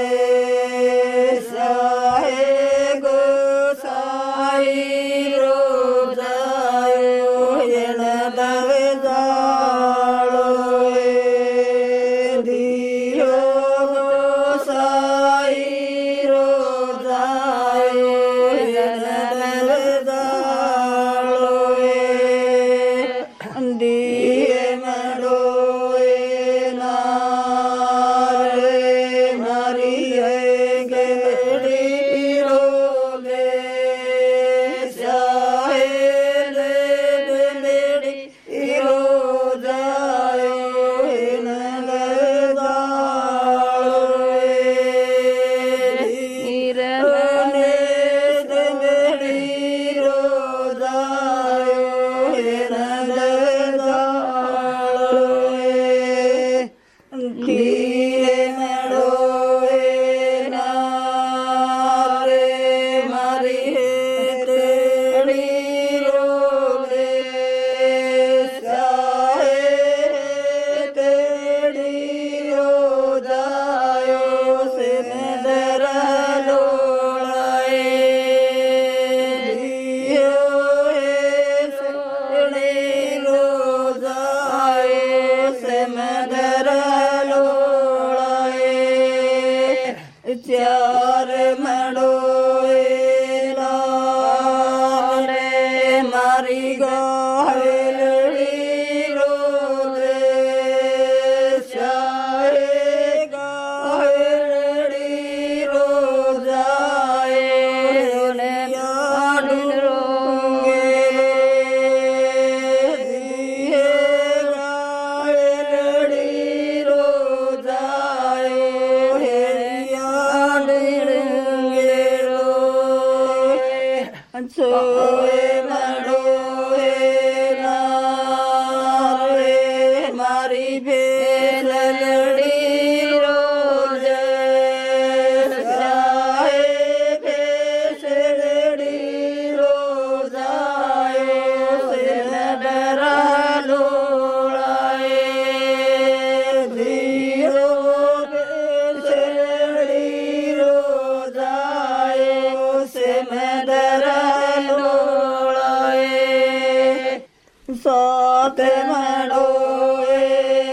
ಸಾಯಿ ಗೋ ಸಾಯಿ ರೋ ಜಾಯೋ ಎಣದವೆ ಜಾಳೋ ದಿಯೋ ಗೋ ಸಾಯಿ ರೋ ಜಾಯೋ ಎಣದವೆ ಜಾಳೋ ದಿಯೆ ಮಾಡೋ ನಾರೆ ಮರಿಯೇ ಗೆಡಿ ರೋಲೆ ಸಾಯೇಲೆ ಬೆಲೆಡಿ ಇರೋ ಜಾಯೋ ಇರನೆ ಬೆಡಿ ರೋ ಜಾಯೋ ತೀರೆ ಮಾಡೋವೆ ನಾರೆ ಮರಿ ತೇಡಿ ರೋಲೆ ಸಾಯೇ ತೇಡಿ ರೋ ಜಾಯೋ ಸೆ ದರ ಲೋಳಾಯೇ ದಿಯೋ ಸೆ ರೋ ಜಾಯೋ ಸೆ ಮದರ ಲೋಳಾಯೇ ಚಾರ ಮಾಡೋए लाले मारी गायलड़ी रोले चाहे गायलड़ी रो जाए ने याद रोगे दिए गायलड़ी रो जाए याद रोगे रो सोए मड़ोए नारे मारी भेल लड़ी रोज जाए भेस लड़ी रोजायो से न डरा लोड़ाए दियो भेस लड़ी रोजायो से मैं डरा लोड़ाए साथ मड़ोए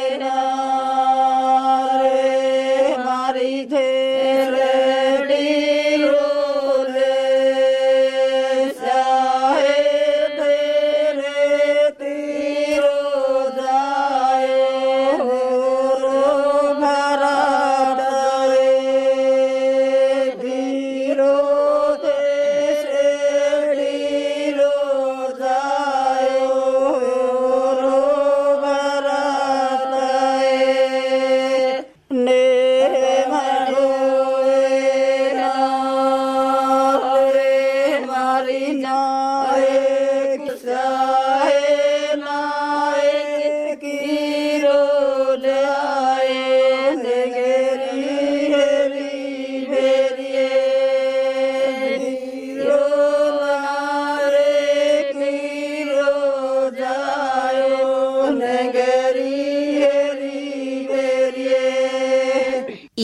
नारे मारी घेरड़ी रोले साहे तेरे तीरो जायो रो भरा तीरो देश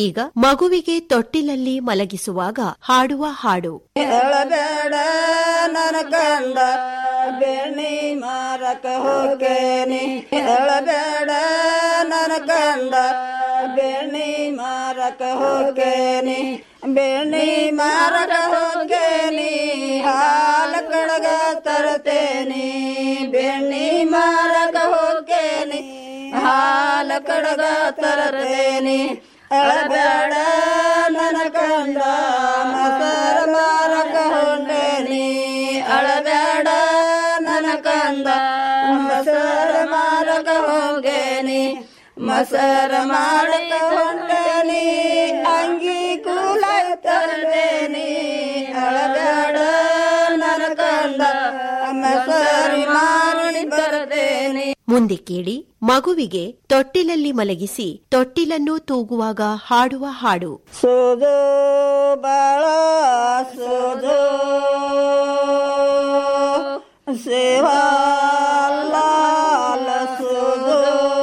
ಈಗ ಮಗುವಿಗೆ ತೊಟ್ಟಿಲಲ್ಲಿ ಮಲಗಿಸುವಾಗ ಹಾಡುವ ಹಾಡು ಹೇಳಬೇಡ ನನ್ನ ಕಂದ ಬೆಣ್ಣಿ ಮಾರಕ ಹೋಗೇನಿ ಹೇಳಬೇಡ ನನ್ನ ಕಂದ ಬೆಣ್ಣಿ ಮಾರಕ ಹೋಗೇನಿ ಬೆಣ್ಣಿ ಮಾರಕ ಹೋಗೇನಿ ಹಾಲ ಕಡಗ ತರ್ತೇನಿ ಬೆಣ್ಣಿ ಮಾರಕ ಹೋಗೇನಿ ಹಾಲ ಕಡಗ ತರ್ತೇನಿ ಅಳಬೇಡ ನನ್ನ ಕಂದ ಮಸರ ಮಾರಕ ಹೊಂಟೇನಿ ಅಳಬೇಡ ನನ್ನ ಕಂದ ಮಸರ ಮಾರಕ ಹೋಗೇನಿ ಮಸರ ಮಾಡಕ ಹೊಂಟೇನಿ ಅಂಗಿ ಕೂಲ ತರ್ತೇನಿ ಅಳಬೇಡ ನನ್ನ ಕಂದ ಮಸರಿ ಮಾರಿ ಬರ್ತೇನಿ ಮುಂದೆ ಕೇಳಿ ಮಗುವಿಗೆ ತೊಟ್ಟಿಲಲ್ಲಿ ಮಲಗಿಸಿ ತೊಟ್ಟಿಲನ್ನು ತೂಗುವಾಗ ಹಾಡುವ ಹಾಡು ಸೋದೋ ಬಾಳ ಸೋದೋ ಸೇವಾ ಲಾಲ ಸೋದೋ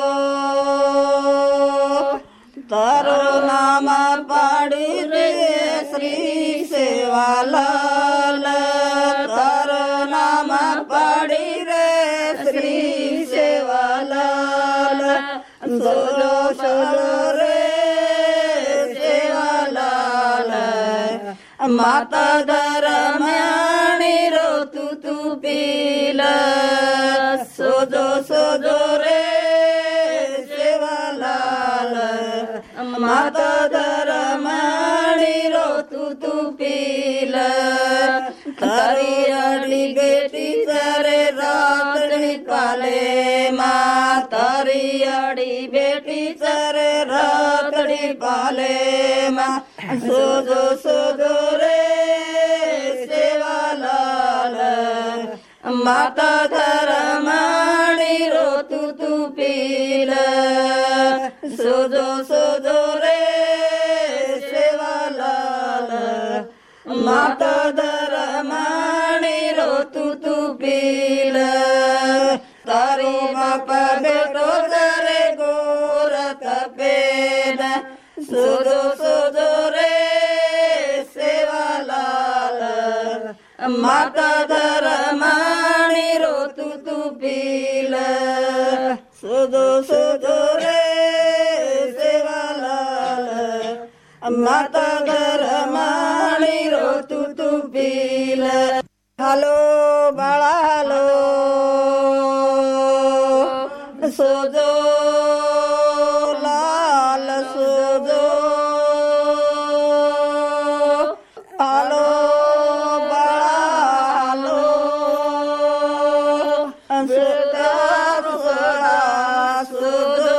ತಾರೋ ನಾಮ ಪಾಡಿದೆ ಶ್ರೀ ಸೇವಾ ಲಾಲ ತಾರೋ ನಾಮ ಪಾಡಿರೆ ಶ್ರೀ ಸೇವಾ ಲಾಲ ಸೋದೋ ಸೋದೋ ರೇ ಸೇವಾ ಲಾಲ ಮಾತಾ ದರಮಣಿ ರೋ ತು ತು ಪೀಲ ಸೋದೋ ಸೋದೋ ರೇ ಸೇವಾ ಲಾಲ ಮಾತಾ ದರಮಣಿ ರೋ ತು ತು ಪೀಲ ತಾರಿ ಅಡಿ ಬೇಟಿ ಸರೆ ರಾತ್ರಿ ಪಾಲೆ ಮಾ ತಾರಿ ಅಡಿ ಬೇಟಿ ಸರೆ ರಾತ್ರಿ ಪಾಲೆ ಮಾ ಸೋದೋ ಸೋದೋ ರೇ ಸೇವಾ ಲಾಲ ಮಾತಾ ಧರಮಣಿ ರೋ ತು ತು ಪೀಲ ಸೋದೋ ಸೋದೋ ರೇ ಸೇವಾ ಲಾಲ ಮಾತಾ ಧರಮಣಿ ರೋ ತು ತು ಪೀಲ ತಾರಿ ಬಾಪ ಬೇಟೋ ಸರೆ ಗೋರ ತಪೇನ ಸೋದೋ ಸೋದೋ ರೇ ಸೇವಾ ಲಾಲ ಮಾತಾ ಧರಮಣಿ ರೋ ತು ತು ಪೀಲ ಸೋದೋ ಸೋದೋ ರೇ ಸೇವಾ ಲಾಲ ಮಾತಾ ಧರಮಣಿ ರೋ ತು ತು ಪೀಲ ಹಲೋ ಬಾಳ ಹಲೋ ಸೋದೋ ಲಾಲ ಸೋದೋ ಹಲೋ ಬಾಳ ಹಲೋ ಸದಾ ಸದಾ ಸೋದೋ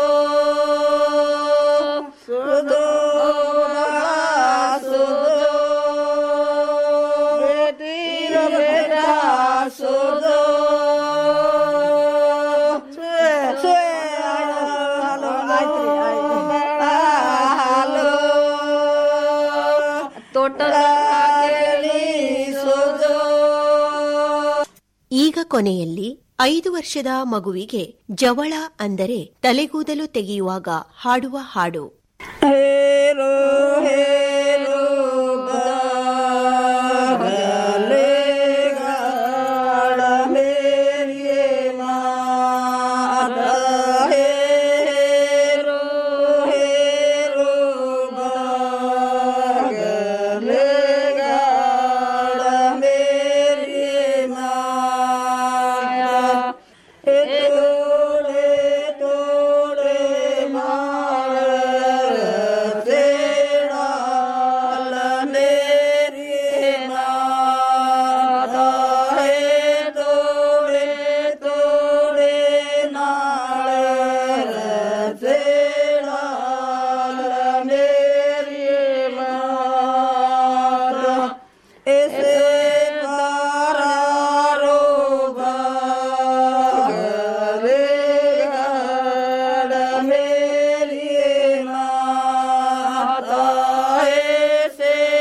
ಸೋದೋ ಬಾಳ ಸೋದೋ ಬೇಟಿ ಬೇಟಾ ಸೋದೋ ತೋಟದ ಸೋದೋ ಈಗ ಕೊನೆಯಲ್ಲಿ ಐದು ವರ್ಷದ ಮಗುವಿಗೆ ಜವಳ ಅಂದರೆ ತಲೆಗೂದಲು ತೆಗೆಯುವಾಗ ಹಾಡುವ ಹಾಡು ಹೇರೋ ಹೇ